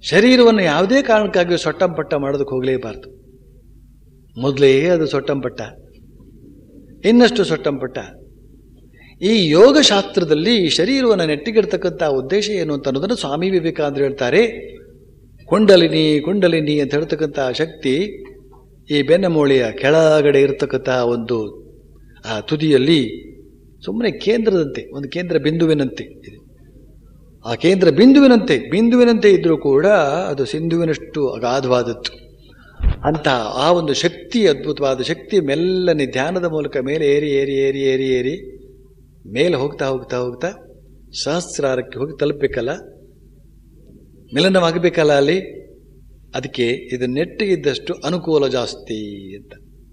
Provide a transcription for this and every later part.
ಶರೀರವನ್ನು ಯಾವುದೇ ಕಾರಣಕ್ಕಾಗಿ ಸೊಟ್ಟಂಪಟ್ಟ ಮಾಡೋದಕ್ಕೆ ಹೋಗಲೇಬಾರದು ಮೊದಲೇ ಅದು ಸೊಟ್ಟಂಪಟ್ಟ ಇನ್ನಷ್ಟು ಸೊಟ್ಟಂಪಟ್ಟ ಈ ಯೋಗಶಾಸ್ತ್ರದಲ್ಲಿ ಈ ಶರೀರವನ್ನು ನೆಟ್ಟಿಗಿಡ್ತಕ್ಕಂಥ ಉದ್ದೇಶ ಏನು ಅಂತ ಅನ್ನೋದನ್ನು ಸ್ವಾಮಿ ವಿವೇಕಾನಂದರು ಹೇಳ್ತಾರೆ ಕುಂಡಲಿನಿ ಕುಂಡಲಿನಿ ಅಂತ ಹೇಳ್ತಕ್ಕಂಥ ಶಕ್ತಿ ಈ ಬೆನ್ನಮೂಳೆಯ ಕೆಳಗಡೆ ಇರತಕ್ಕಂಥ ಒಂದು ಆ ತುದಿಯಲ್ಲಿ ಸುಮ್ಮನೆ ಕೇಂದ್ರದಂತೆ ಒಂದು ಕೇಂದ್ರ ಬಿಂದುವಿನಂತೆ ಇದೆ ಆ ಕೇಂದ್ರ ಬಿಂದುವಿನಂತೆ ಬಿಂದುವಿನಂತೆ ಇದ್ರೂ ಕೂಡ ಅದು ಸಿಂಧುವಿನಷ್ಟು ಅಗಾಧವಾದದ್ದು ಅಂತ ಆ ಒಂದು ಶಕ್ತಿ ಅದ್ಭುತವಾದ ಶಕ್ತಿ ಮೆಲ್ಲನೆ ಧ್ಯಾನದ ಮೂಲಕ ಮೇಲೆ ಏರಿ ಏರಿ ಏರಿ ಏರಿ ಏರಿ ಮೇಲೆ ಹೋಗ್ತಾ ಹೋಗ್ತಾ ಹೋಗ್ತಾ ಸಹಸ್ರಾರಕ್ಕೆ ಹೋಗಿ ತಲುಪಬೇಕಲ್ಲ ಮಿಲನವಾಗಬೇಕಲ್ಲ ಅಲ್ಲಿ ಅದಕ್ಕೆ ಇದು ನೆಟ್ಟಿಗಿದ್ದಷ್ಟು ಅನುಕೂಲ ಜಾಸ್ತಿ ಅಂತ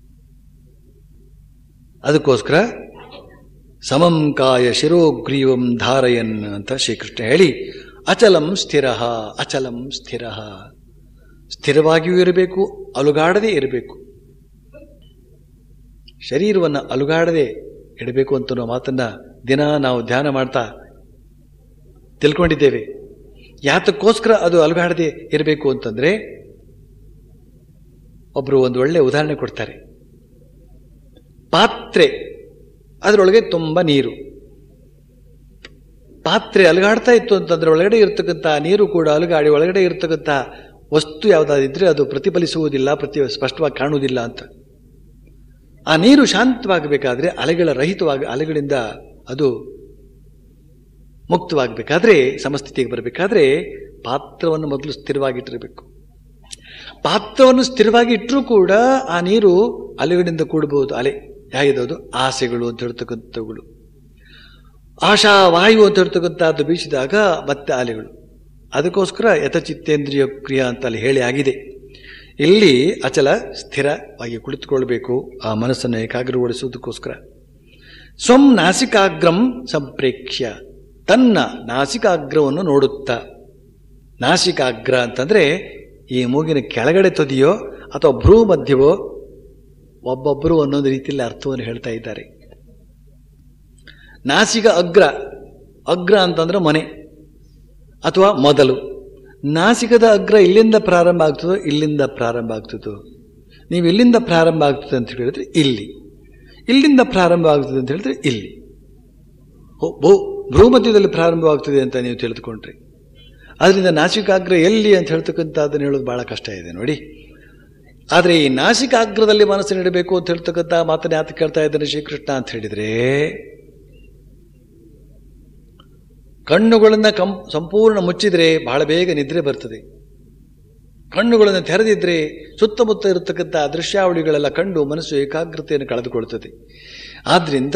ಅದಕ್ಕೋಸ್ಕರ ಸಮಂ ಕಾಯ ಶಿರೋಗ್ರೀವಂ ಧಾರಯನ್ ಅಂತ ಶ್ರೀಕೃಷ್ಣ ಹೇಳಿ ಅಚಲಂ ಸ್ಥಿರ ಅಚಲಂ ಸ್ಥಿರ ಸ್ಥಿರವಾಗಿಯೂ ಇರಬೇಕು ಅಲುಗಾಡದೇ ಇರಬೇಕು ಶರೀರವನ್ನು ಅಲುಗಾಡದೆ ಇಡಬೇಕು ಅಂತ ಮಾತನ್ನ ದಿನ ನಾವು ಧ್ಯಾನ ಮಾಡ್ತಾ ತಿಳ್ಕೊಂಡಿದ್ದೇವೆ ಯಾತಕ್ಕೋಸ್ಕರ ಅದು ಅಲುಗಾಡದೆ ಇರಬೇಕು ಅಂತಂದ್ರೆ ಒಬ್ರು ಒಂದು ಒಳ್ಳೆ ಉದಾಹರಣೆ ಕೊಡ್ತಾರೆ ಪಾತ್ರೆ ಅದರೊಳಗೆ ತುಂಬ ನೀರು ಪಾತ್ರೆ ಅಲುಗಾಡ್ತಾ ಇತ್ತು ಅಂತಂದ್ರೆ ಒಳಗಡೆ ಇರ್ತಕ್ಕಂಥ ನೀರು ಕೂಡ ಅಲುಗಾಡಿ ಒಳಗಡೆ ಇರ್ತಕ್ಕಂಥ ವಸ್ತು ಯಾವುದಾದಿದ್ರೆ ಅದು ಪ್ರತಿಫಲಿಸುವುದಿಲ್ಲ ಪ್ರತಿ ಸ್ಪಷ್ಟವಾಗಿ ಕಾಣುವುದಿಲ್ಲ ಅಂತ ಆ ನೀರು ಶಾಂತವಾಗಬೇಕಾದ್ರೆ ಅಲೆಗಳ ರಹಿತವಾಗಿ ಅಲೆಗಳಿಂದ ಅದು ಮುಕ್ತವಾಗಬೇಕಾದ್ರೆ ಸಮಸ್ಥಿತಿಗೆ ಬರಬೇಕಾದ್ರೆ ಪಾತ್ರವನ್ನು ಮೊದಲು ಸ್ಥಿರವಾಗಿಟ್ಟಿರಬೇಕು ಪಾತ್ರವನ್ನು ಸ್ಥಿರವಾಗಿ ಇಟ್ಟರೂ ಕೂಡ ಆ ನೀರು ಅಲೆಗಳಿಂದ ಕೂಡಬಹುದು ಅಲೆ ಹೇಗಿದವುದು ಆಸೆಗಳು ಅಂತ ಹೇಳ್ತಕ್ಕಂಥವುಗಳು ಆಶಾ ವಾಯು ಅಂತ ಹೇಳ್ತಕ್ಕಂಥದ್ದು ಬೀಸಿದಾಗ ಮತ್ತೆ ಅಲೆಗಳು ಅದಕ್ಕೋಸ್ಕರ ಯಥಚಿತ್ತೇಂದ್ರಿಯ ಕ್ರಿಯಾ ಅಂತ ಅಲ್ಲಿ ಹೇಳಿ ಆಗಿದೆ ಇಲ್ಲಿ ಅಚಲ ಸ್ಥಿರವಾಗಿ ಕುಳಿತುಕೊಳ್ಬೇಕು ಆ ಮನಸ್ಸನ್ನು ಏಕಾಗ್ರಗೊಳಿಸುವುದಕ್ಕೋಸ್ಕರ ಸ್ವಂ ನಾಸಿಕಾಗ್ರಂ ಸಂಪ್ರೇಕ್ಷ್ಯ ತನ್ನ ನಾಸಿಕಾಗ್ರವನ್ನು ನೋಡುತ್ತಾ ನಾಸಿಕಾಗ್ರ ಅಂತಂದ್ರೆ ಈ ಮೂಗಿನ ಕೆಳಗಡೆ ತುದಿಯೋ ಅಥವಾ ಭ್ರೂ ಮಧ್ಯವೋ ಒಬ್ಬೊಬ್ಬರು ಒಂದೊಂದು ರೀತಿಯಲ್ಲಿ ಅರ್ಥವನ್ನು ಹೇಳ್ತಾ ಇದ್ದಾರೆ ನಾಸಿಕ ಅಗ್ರ ಅಗ್ರ ಅಂತಂದ್ರೆ ಮನೆ ಅಥವಾ ಮೊದಲು ನಾಸಿಕದ ಅಗ್ರ ಇಲ್ಲಿಂದ ಪ್ರಾರಂಭ ಆಗ್ತದೋ ಇಲ್ಲಿಂದ ಪ್ರಾರಂಭ ಆಗ್ತದೋ ನೀವು ಇಲ್ಲಿಂದ ಪ್ರಾರಂಭ ಆಗ್ತದೆ ಅಂತ ಹೇಳಿದ್ರೆ ಇಲ್ಲಿ ಇಲ್ಲಿಂದ ಪ್ರಾರಂಭ ಆಗ್ತದೆ ಅಂತ ಹೇಳಿದ್ರೆ ಇಲ್ಲಿ ಓ ಭೂ ಭ್ರೂಮಧ್ಯದಲ್ಲಿ ಪ್ರಾರಂಭವಾಗ್ತದೆ ಅಂತ ನೀವು ತಿಳಿದುಕೊಂಡ್ರಿ ಅದರಿಂದ ನಾಸಿಕಾಗ್ರ ಎಲ್ಲಿ ಅಂತ ಹೇಳ್ತಕ್ಕಂಥದ್ದನ್ನು ಹೇಳೋದು ಬಹಳ ಕಷ್ಟ ಇದೆ ನೋಡಿ ಆದರೆ ಈ ನಾಸಿಕಾಗ್ರದಲ್ಲಿ ಮನಸ್ಸನ್ನಿಡಬೇಕು ಅಂತ ಹೇಳ್ತಕ್ಕಂಥ ಮಾತನ್ನ ಯಾತ ಕೇಳ್ತಾ ಇದ್ದಾನೆ ಶ್ರೀಕೃಷ್ಣ ಅಂತ ಹೇಳಿದ್ರೆ ಕಣ್ಣುಗಳನ್ನ ಕಂ ಸಂಪೂರ್ಣ ಮುಚ್ಚಿದ್ರೆ ಬಹಳ ಬೇಗ ನಿದ್ರೆ ಬರ್ತದೆ ಕಣ್ಣುಗಳನ್ನು ತೆರೆದಿದ್ರೆ ಸುತ್ತಮುತ್ತ ಇರತಕ್ಕಂಥ ದೃಶ್ಯಾವಳಿಗಳೆಲ್ಲ ಕಂಡು ಮನಸ್ಸು ಏಕಾಗ್ರತೆಯನ್ನು ಕಳೆದುಕೊಳ್ತದೆ ಆದ್ರಿಂದ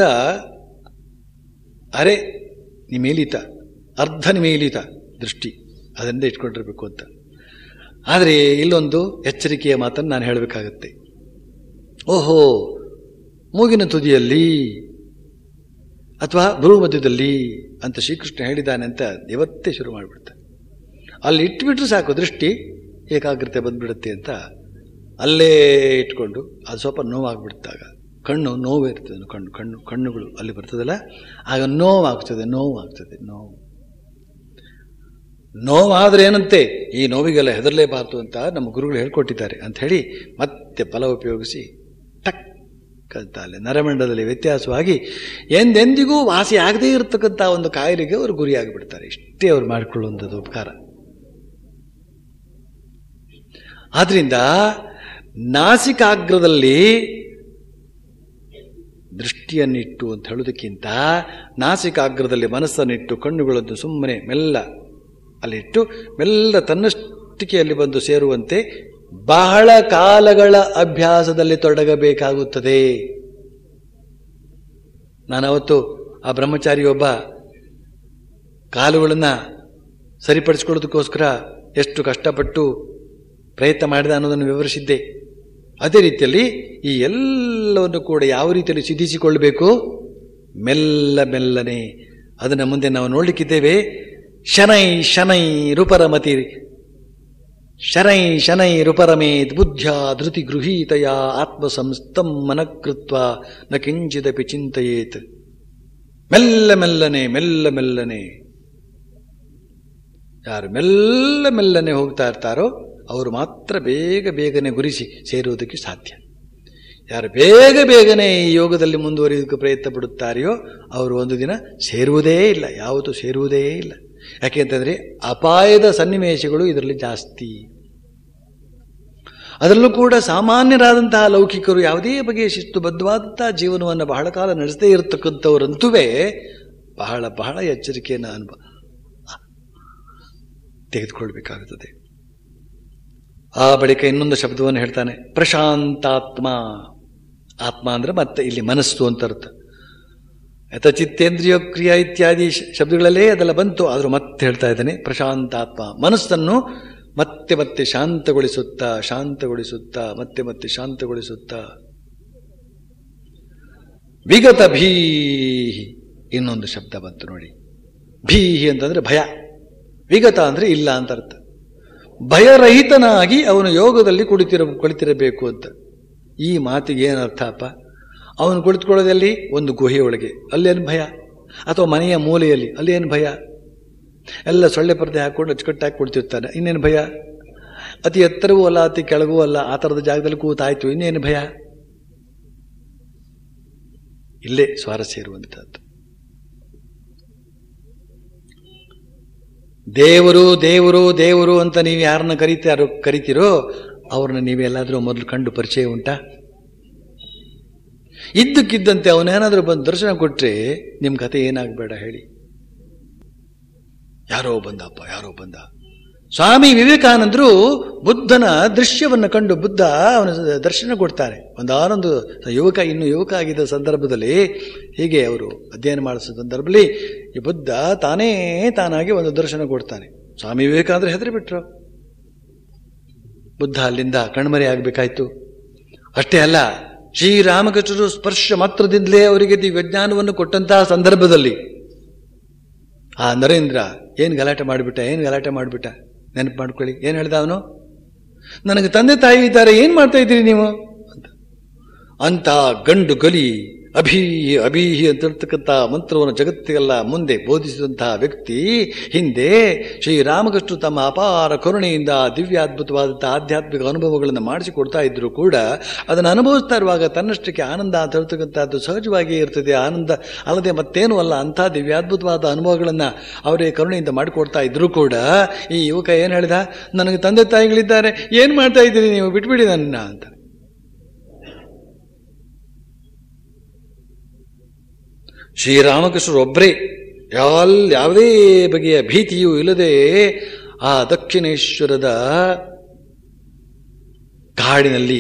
ಅರೆ ನಿಮೇಲಿತ ಅರ್ಧ ನಿಮೇಲಿತ ದೃಷ್ಟಿ ಅದರಿಂದ ಇಟ್ಕೊಂಡಿರ್ಬೇಕು ಅಂತ ಆದರೆ ಇಲ್ಲೊಂದು ಎಚ್ಚರಿಕೆಯ ಮಾತನ್ನು ನಾನು ಹೇಳಬೇಕಾಗತ್ತೆ ಓಹೋ ಮೂಗಿನ ತುದಿಯಲ್ಲಿ ಅಥವಾ ಭ್ರೂ ಮಧ್ಯದಲ್ಲಿ ಅಂತ ಶ್ರೀಕೃಷ್ಣ ಹೇಳಿದ್ದಾನೆ ಅಂತ ಇವತ್ತೇ ಶುರು ಮಾಡಿಬಿಡ್ತಾರೆ ಅಲ್ಲಿ ಇಟ್ಬಿಟ್ರೆ ಸಾಕು ದೃಷ್ಟಿ ಏಕಾಗ್ರತೆ ಬಂದ್ಬಿಡುತ್ತೆ ಅಂತ ಅಲ್ಲೇ ಇಟ್ಕೊಂಡು ಅದು ಸ್ವಲ್ಪ ನೋವಾಗ್ಬಿಡ್ತಾಗ ಕಣ್ಣು ನೋವು ಇರ್ತದೆ ಕಣ್ಣು ಕಣ್ಣು ಕಣ್ಣುಗಳು ಅಲ್ಲಿ ಬರ್ತದಲ್ಲ ಆಗ ನೋವಾಗ್ತದೆ ನೋವಾಗ್ತದೆ ನೋವು ನೋವಾದ್ರೆ ಏನಂತೆ ಈ ನೋವಿಗೆಲ್ಲ ಹೆದರಲೇಬಾರ್ದು ಅಂತ ನಮ್ಮ ಗುರುಗಳು ಹೇಳ್ಕೊಟ್ಟಿದ್ದಾರೆ ಅಂತ ಹೇಳಿ ಮತ್ತೆ ಬಲ ಉಪಯೋಗಿಸಿ ಟಕ್ ಅಂತ ಅಲ್ಲಿ ನರಮಂಡಲದಲ್ಲಿ ವ್ಯತ್ಯಾಸವಾಗಿ ಎಂದೆಂದಿಗೂ ವಾಸಿ ಆಗದೇ ಇರತಕ್ಕಂಥ ಒಂದು ಕಾಯಿಲೆಗೆ ಅವರು ಗುರಿಯಾಗಿಬಿಡ್ತಾರೆ ಇಷ್ಟೇ ಅವ್ರು ಮಾಡಿಕೊಳ್ಳುವಂಥದ್ದು ಉಪಕಾರ ಆದ್ರಿಂದ ನಾಸಿಕಾಗ್ರದಲ್ಲಿ ದೃಷ್ಟಿಯನ್ನಿಟ್ಟು ಅಂತ ಹೇಳೋದಕ್ಕಿಂತ ನಾಸಿಕಾಗ್ರದಲ್ಲಿ ಮನಸ್ಸನ್ನಿಟ್ಟು ಕಣ್ಣುಗಳನ್ನು ಸುಮ್ಮನೆ ಮೆಲ್ಲ ಅಲ್ಲಿಟ್ಟು ಮೆಲ್ಲ ತನ್ನಷ್ಟಿಕೆ ಅಲ್ಲಿ ಬಂದು ಸೇರುವಂತೆ ಬಹಳ ಕಾಲಗಳ ಅಭ್ಯಾಸದಲ್ಲಿ ತೊಡಗಬೇಕಾಗುತ್ತದೆ ನಾನು ಅವತ್ತು ಆ ಬ್ರಹ್ಮಚಾರಿ ಒಬ್ಬ ಕಾಲುಗಳನ್ನ ಸರಿಪಡಿಸ್ಕೊಳ್ಳೋದಕ್ಕೋಸ್ಕರ ಎಷ್ಟು ಕಷ್ಟಪಟ್ಟು ಪ್ರಯತ್ನ ಮಾಡಿದ ಅನ್ನೋದನ್ನು ವಿವರಿಸಿದ್ದೆ ಅದೇ ರೀತಿಯಲ್ಲಿ ಈ ಎಲ್ಲವನ್ನು ಕೂಡ ಯಾವ ರೀತಿಯಲ್ಲಿ ಸಿದ್ಧಿಸಿಕೊಳ್ಳಬೇಕು ಮೆಲ್ಲ ಮೆಲ್ಲನೆ ಅದನ್ನು ಮುಂದೆ ನಾವು ನೋಡ್ಲಿಕ್ಕಿದ್ದೇವೆ ಶನೈ ಶನೈ ರೂಪರಮತಿ ಶನೈ ಶನೈ ರೂಪರಮೇತ್ ಬುದ್ಧ್ಯ ಧೃತಿ ಗೃಹೀತಯ ಆತ್ಮಸಂಸ್ಥಂ ಮನಕೃತ್ವ ನ ಕಿಂಚಿದಪಿ ಚಿಂತೆಯೇತ್ ಮೆಲ್ಲ ಮೆಲ್ಲನೆ ಮೆಲ್ಲ ಮೆಲ್ಲನೆ ಯಾರು ಮೆಲ್ಲ ಮೆಲ್ಲನೆ ಹೋಗ್ತಾ ಇರ್ತಾರೋ ಅವರು ಮಾತ್ರ ಬೇಗ ಬೇಗನೆ ಗುರಿಸಿ ಸೇರುವುದಕ್ಕೆ ಸಾಧ್ಯ ಯಾರು ಬೇಗ ಬೇಗನೆ ಈ ಯೋಗದಲ್ಲಿ ಮುಂದುವರಿಯೋದಕ್ಕೆ ಪ್ರಯತ್ನ ಪಡುತ್ತಾರೆಯೋ ಅವರು ಒಂದು ದಿನ ಸೇರುವುದೇ ಇಲ್ಲ ಯಾವತ್ತೂ ಸೇರುವುದೇ ಇಲ್ಲ ಯಾಕೆಂತಂದ್ರೆ ಅಪಾಯದ ಸನ್ನಿವೇಶಗಳು ಇದರಲ್ಲಿ ಜಾಸ್ತಿ ಅದರಲ್ಲೂ ಕೂಡ ಸಾಮಾನ್ಯರಾದಂತಹ ಲೌಕಿಕರು ಯಾವುದೇ ಬಗೆಯ ಶಿಸ್ತುಬದ್ಧವಾದಂತಹ ಜೀವನವನ್ನು ಬಹಳ ಕಾಲ ನಡೆಸದೇ ಇರತಕ್ಕಂಥವರಂತುವೇ ಬಹಳ ಬಹಳ ಎಚ್ಚರಿಕೆಯನ್ನು ಅನುಭವ ತೆಗೆದುಕೊಳ್ಬೇಕಾಗುತ್ತದೆ ಆ ಬಳಿಕ ಇನ್ನೊಂದು ಶಬ್ದವನ್ನು ಹೇಳ್ತಾನೆ ಪ್ರಶಾಂತಾತ್ಮ ಆತ್ಮ ಅಂದ್ರೆ ಮತ್ತೆ ಇಲ್ಲಿ ಮನಸ್ಸು ಅಂತ ಅರ್ಥ ಯಥ ಚಿತ್ತೇಂದ್ರಿಯ ಕ್ರಿಯಾ ಇತ್ಯಾದಿ ಶ- ಶಬ್ದಗಳಲ್ಲೇ ಅದೆಲ್ಲ ಬಂತು ಆದರೂ ಮತ್ತೆ ಹೇಳ್ತಾ ಇದ್ದಾನೆ ಪ್ರಶಾಂತಾತ್ಮ ಮನಸ್ಸನ್ನು ಮತ್ತೆ ಮತ್ತೆ ಶಾಂತಗೊಳಿಸುತ್ತಾ ಶಾಂತಗೊಳಿಸುತ್ತಾ ಮತ್ತೆ ಮತ್ತೆ ಶಾಂತಗೊಳಿಸುತ್ತಾ ವಿಗತ ಭೀಹಿ ಇನ್ನೊಂದು ಶಬ್ದ ಬಂತು ನೋಡಿ ಭೀಹಿ ಅಂತಂದ್ರೆ ಭಯ ವಿಗತ ಅಂದ್ರೆ ಇಲ್ಲ ಅಂತ ಅರ್ಥ ಭಯರಹಿತನಾಗಿ ಅವನು ಯೋಗದಲ್ಲಿ ಕುಳಿತಿರ ಕುಳಿತಿರಬೇಕು ಅಂತ ಈ ಮಾತಿಗೆ ಏನು ಅರ್ಥ ಅಪ್ಪ ಅವನು ಕುಳಿತುಕೊಳ್ಳೋದಲ್ಲಿ ಒಂದು ಗುಹೆಯೊಳಗೆ ಅಲ್ಲೇನು ಭಯ ಅಥವಾ ಮನೆಯ ಮೂಲೆಯಲ್ಲಿ ಅಲ್ಲೇನು ಭಯ ಎಲ್ಲ ಸೊಳ್ಳೆ ಪರದೆ ಹಾಕೊಂಡು ಅಚ್ಚುಕಟ್ಟಾಗಿ ಕುಳಿತಿರ್ತಾನೆ ಇನ್ನೇನು ಭಯ ಅತಿ ಎತ್ತರವೂ ಅಲ್ಲ ಅತಿ ಕೆಳಗೂ ಅಲ್ಲ ಆ ಥರದ ಜಾಗದಲ್ಲಿ ಕೂತಾಯ್ತು ಇನ್ನೇನು ಭಯ ಇಲ್ಲೇ ಸ್ವಾರಸ್ಯ ಇರುವಂತಹದ್ದು ದೇವರು ದೇವರು ದೇವರು ಅಂತ ನೀವು ಯಾರನ್ನ ಕರೀತಾರೋ ಕರಿತೀರೋ ಅವ್ರನ್ನ ನೀವೆಲ್ಲಾದರೂ ಮೊದಲು ಕಂಡು ಪರಿಚಯ ಉಂಟಾ ಇದ್ದಕ್ಕಿದ್ದಂತೆ ಅವನೇನಾದರೂ ಬಂದು ದರ್ಶನ ಕೊಟ್ರೆ ನಿಮ್ಮ ಕತೆ ಏನಾಗಬೇಡ ಹೇಳಿ ಯಾರೋ ಬಂದಪ್ಪ ಯಾರೋ ಬಂದ ಸ್ವಾಮಿ ವಿವೇಕಾನಂದರು ಬುದ್ಧನ ದೃಶ್ಯವನ್ನು ಕಂಡು ಬುದ್ಧ ಅವನ ದರ್ಶನ ಕೊಡ್ತಾರೆ ಒಂದಾನೊಂದು ಯುವಕ ಇನ್ನು ಯುವಕ ಆಗಿದ್ದ ಸಂದರ್ಭದಲ್ಲಿ ಹೀಗೆ ಅವರು ಅಧ್ಯಯನ ಮಾಡಿಸೋ ಸಂದರ್ಭದಲ್ಲಿ ಈ ಬುದ್ಧ ತಾನೇ ತಾನಾಗಿ ಒಂದು ದರ್ಶನ ಕೊಡ್ತಾನೆ ಸ್ವಾಮಿ ವಿವೇಕಾನಂದರು ಹೆದರಿ ಬಿಟ್ರು ಬುದ್ಧ ಅಲ್ಲಿಂದ ಕಣ್ಮರೆ ಆಗಬೇಕಾಯ್ತು ಅಷ್ಟೇ ಅಲ್ಲ ಶ್ರೀರಾಮಕೃಷ್ಣರು ಸ್ಪರ್ಶ ಮಾತ್ರದಿಂದಲೇ ಅವರಿಗೆ ದಿವ್ಯಜ್ಞಾನವನ್ನು ಕೊಟ್ಟಂತಹ ಸಂದರ್ಭದಲ್ಲಿ ಆ ನರೇಂದ್ರ ಏನು ಗಲಾಟೆ ಮಾಡಿಬಿಟ್ಟ ಏನು ಗಲಾಟೆ ಮಾಡಿಬಿಟ್ಟ ನೆನಪು ಮಾಡ್ಕೊಳ್ಳಿ ಏನು ಹೇಳ್ದ ಅವನು ನನಗೆ ತಂದೆ ತಾಯಿ ಇದ್ದಾರೆ ಏನು ಮಾಡ್ತಾ ಇದ್ದೀರಿ ನೀವು ಅಂತ ಅಂತ ಗಂಡು ಗಲಿ ಅಭೀಹಿ ಅಭೀಹಿ ಅಂತ ಹೇಳ್ತಕ್ಕಂಥ ಮಂತ್ರವನ್ನು ಜಗತ್ತಿಗೆಲ್ಲ ಮುಂದೆ ಬೋಧಿಸಿದಂತಹ ವ್ಯಕ್ತಿ ಹಿಂದೆ ಶ್ರೀರಾಮಕೃಷ್ಣ ತಮ್ಮ ಅಪಾರ ಕರುಣೆಯಿಂದ ದಿವ್ಯಾದ್ಭುತವಾದಂತಹ ಆಧ್ಯಾತ್ಮಿಕ ಅನುಭವಗಳನ್ನು ಮಾಡಿಸಿಕೊಡ್ತಾ ಇದ್ರು ಕೂಡ ಅದನ್ನು ಅನುಭವಿಸ್ತಾ ಇರುವಾಗ ತನ್ನಷ್ಟಕ್ಕೆ ಆನಂದ ಅಂತ ಹೇಳ್ತಕ್ಕಂಥದ್ದು ಸಹಜವಾಗಿಯೇ ಇರ್ತದೆ ಆನಂದ ಅಲ್ಲದೆ ಮತ್ತೇನು ಅಲ್ಲ ಅಂಥ ದಿವ್ಯಾದ್ಭುತವಾದ ಅನುಭವಗಳನ್ನು ಅವರೇ ಕರುಣೆಯಿಂದ ಮಾಡಿಕೊಡ್ತಾ ಇದ್ರು ಕೂಡ ಈ ಯುವಕ ಏನು ಹೇಳಿದ ನನಗೆ ತಂದೆ ತಾಯಿಗಳಿದ್ದಾರೆ ಏನು ಮಾಡ್ತಾ ಇದ್ದೀರಿ ನೀವು ಬಿಟ್ಬಿಡಿ ನನ್ನ ಅಂತ ಶ್ರೀರಾಮಕೃಷ್ಣರು ಒಬ್ಬರೇ ಯಾಲ್ ಯಾವುದೇ ಬಗೆಯ ಭೀತಿಯೂ ಇಲ್ಲದೆ ಆ ದಕ್ಷಿಣೇಶ್ವರದ ಕಾಡಿನಲ್ಲಿ